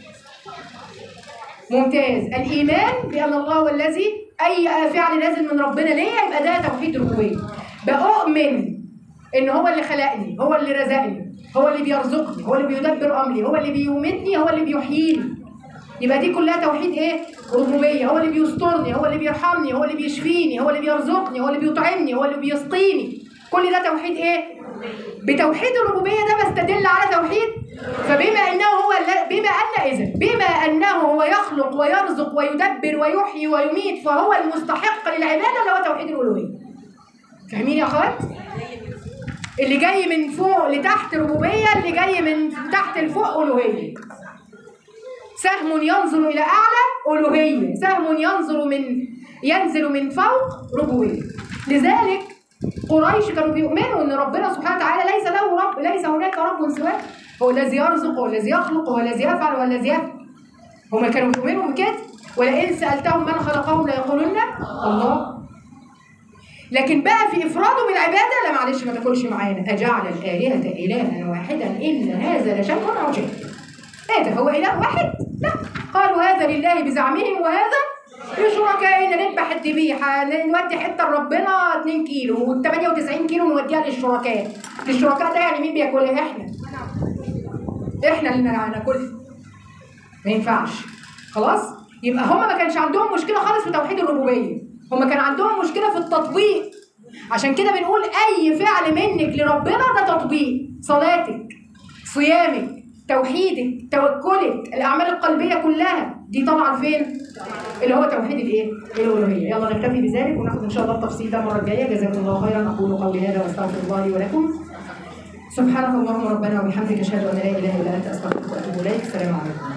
ممتاز الإيمان بأن الله هو الذي أي فعل نازل من ربنا ليا يبقى ده توحيد الربوبية بأؤمن ان هو اللي خلقني هو اللي رزقني هو اللي بيرزقني هو اللي بيدبر امري هو اللي بيميتني هو اللي بيحييني يبقى دي كلها توحيد ايه ربوبيه هو اللي بيسترني هو اللي بيرحمني هو اللي بيشفيني هو اللي بيرزقني هو اللي بيطعمني هو اللي بيسقيني كل ده توحيد ايه بتوحيد الربوبيه ده بستدل على توحيد فبما انه هو الل- بما ان اذا بما انه هو يخلق ويرزق ويدبر ويحيي ويميت فهو المستحق للعباده اللي هو توحيد الالوهيه فاهمين يا اخوات اللي جاي من فوق لتحت ربوبيه اللي جاي من تحت لفوق الوهيه سهم ينظر الى اعلى الوهيه سهم ينظر من ينزل من فوق ربوبيه لذلك قريش كانوا بيؤمنوا ان ربنا سبحانه وتعالى ليس له رب ليس هناك رب سواه هو الذي يرزق هو الذي يخلق هو الذي يفعل هو الذي يفعل هما كانوا بيؤمنوا بكده ولئن سالتهم من خلقهم ليقولن الله لكن بقى في افراده بالعباده لا معلش ما تاكلش معانا اجعل الالهه الها واحدا ان هذا لشيء عجاب ايه ده هو اله واحد؟ لا قالوا هذا لله بزعمهم وهذا لشركائنا نذبح الذبيحه نودي حته لربنا 2 كيلو وال 98 كيلو نوديها للشركاء للشركاء ده يعني مين بياكلها احنا احنا اللي ناكلها ما ينفعش خلاص يبقى هما ما كانش عندهم مشكله خالص في توحيد الربوبيه هما كان عندهم مشكله في التطبيق عشان كده بنقول اي فعل منك لربنا ده تطبيق صلاتك صيامك توحيدك توكلك الاعمال القلبيه كلها دي طالعه فين اللي هو توحيد الايه الالوهيه يلا نكتفي بذلك وناخد ان شاء الله التفصيل ده المره الجايه جزاكم الله خيرا اقول قولي هذا واستغفر الله لي ولكم سبحانك اللهم ربنا وبحمدك اشهد ان لا اله الا انت استغفرك واتوب اليك السلام عليكم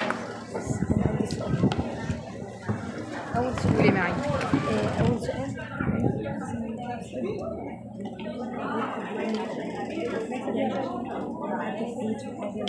أول سؤال قولي معي آه، أول سؤال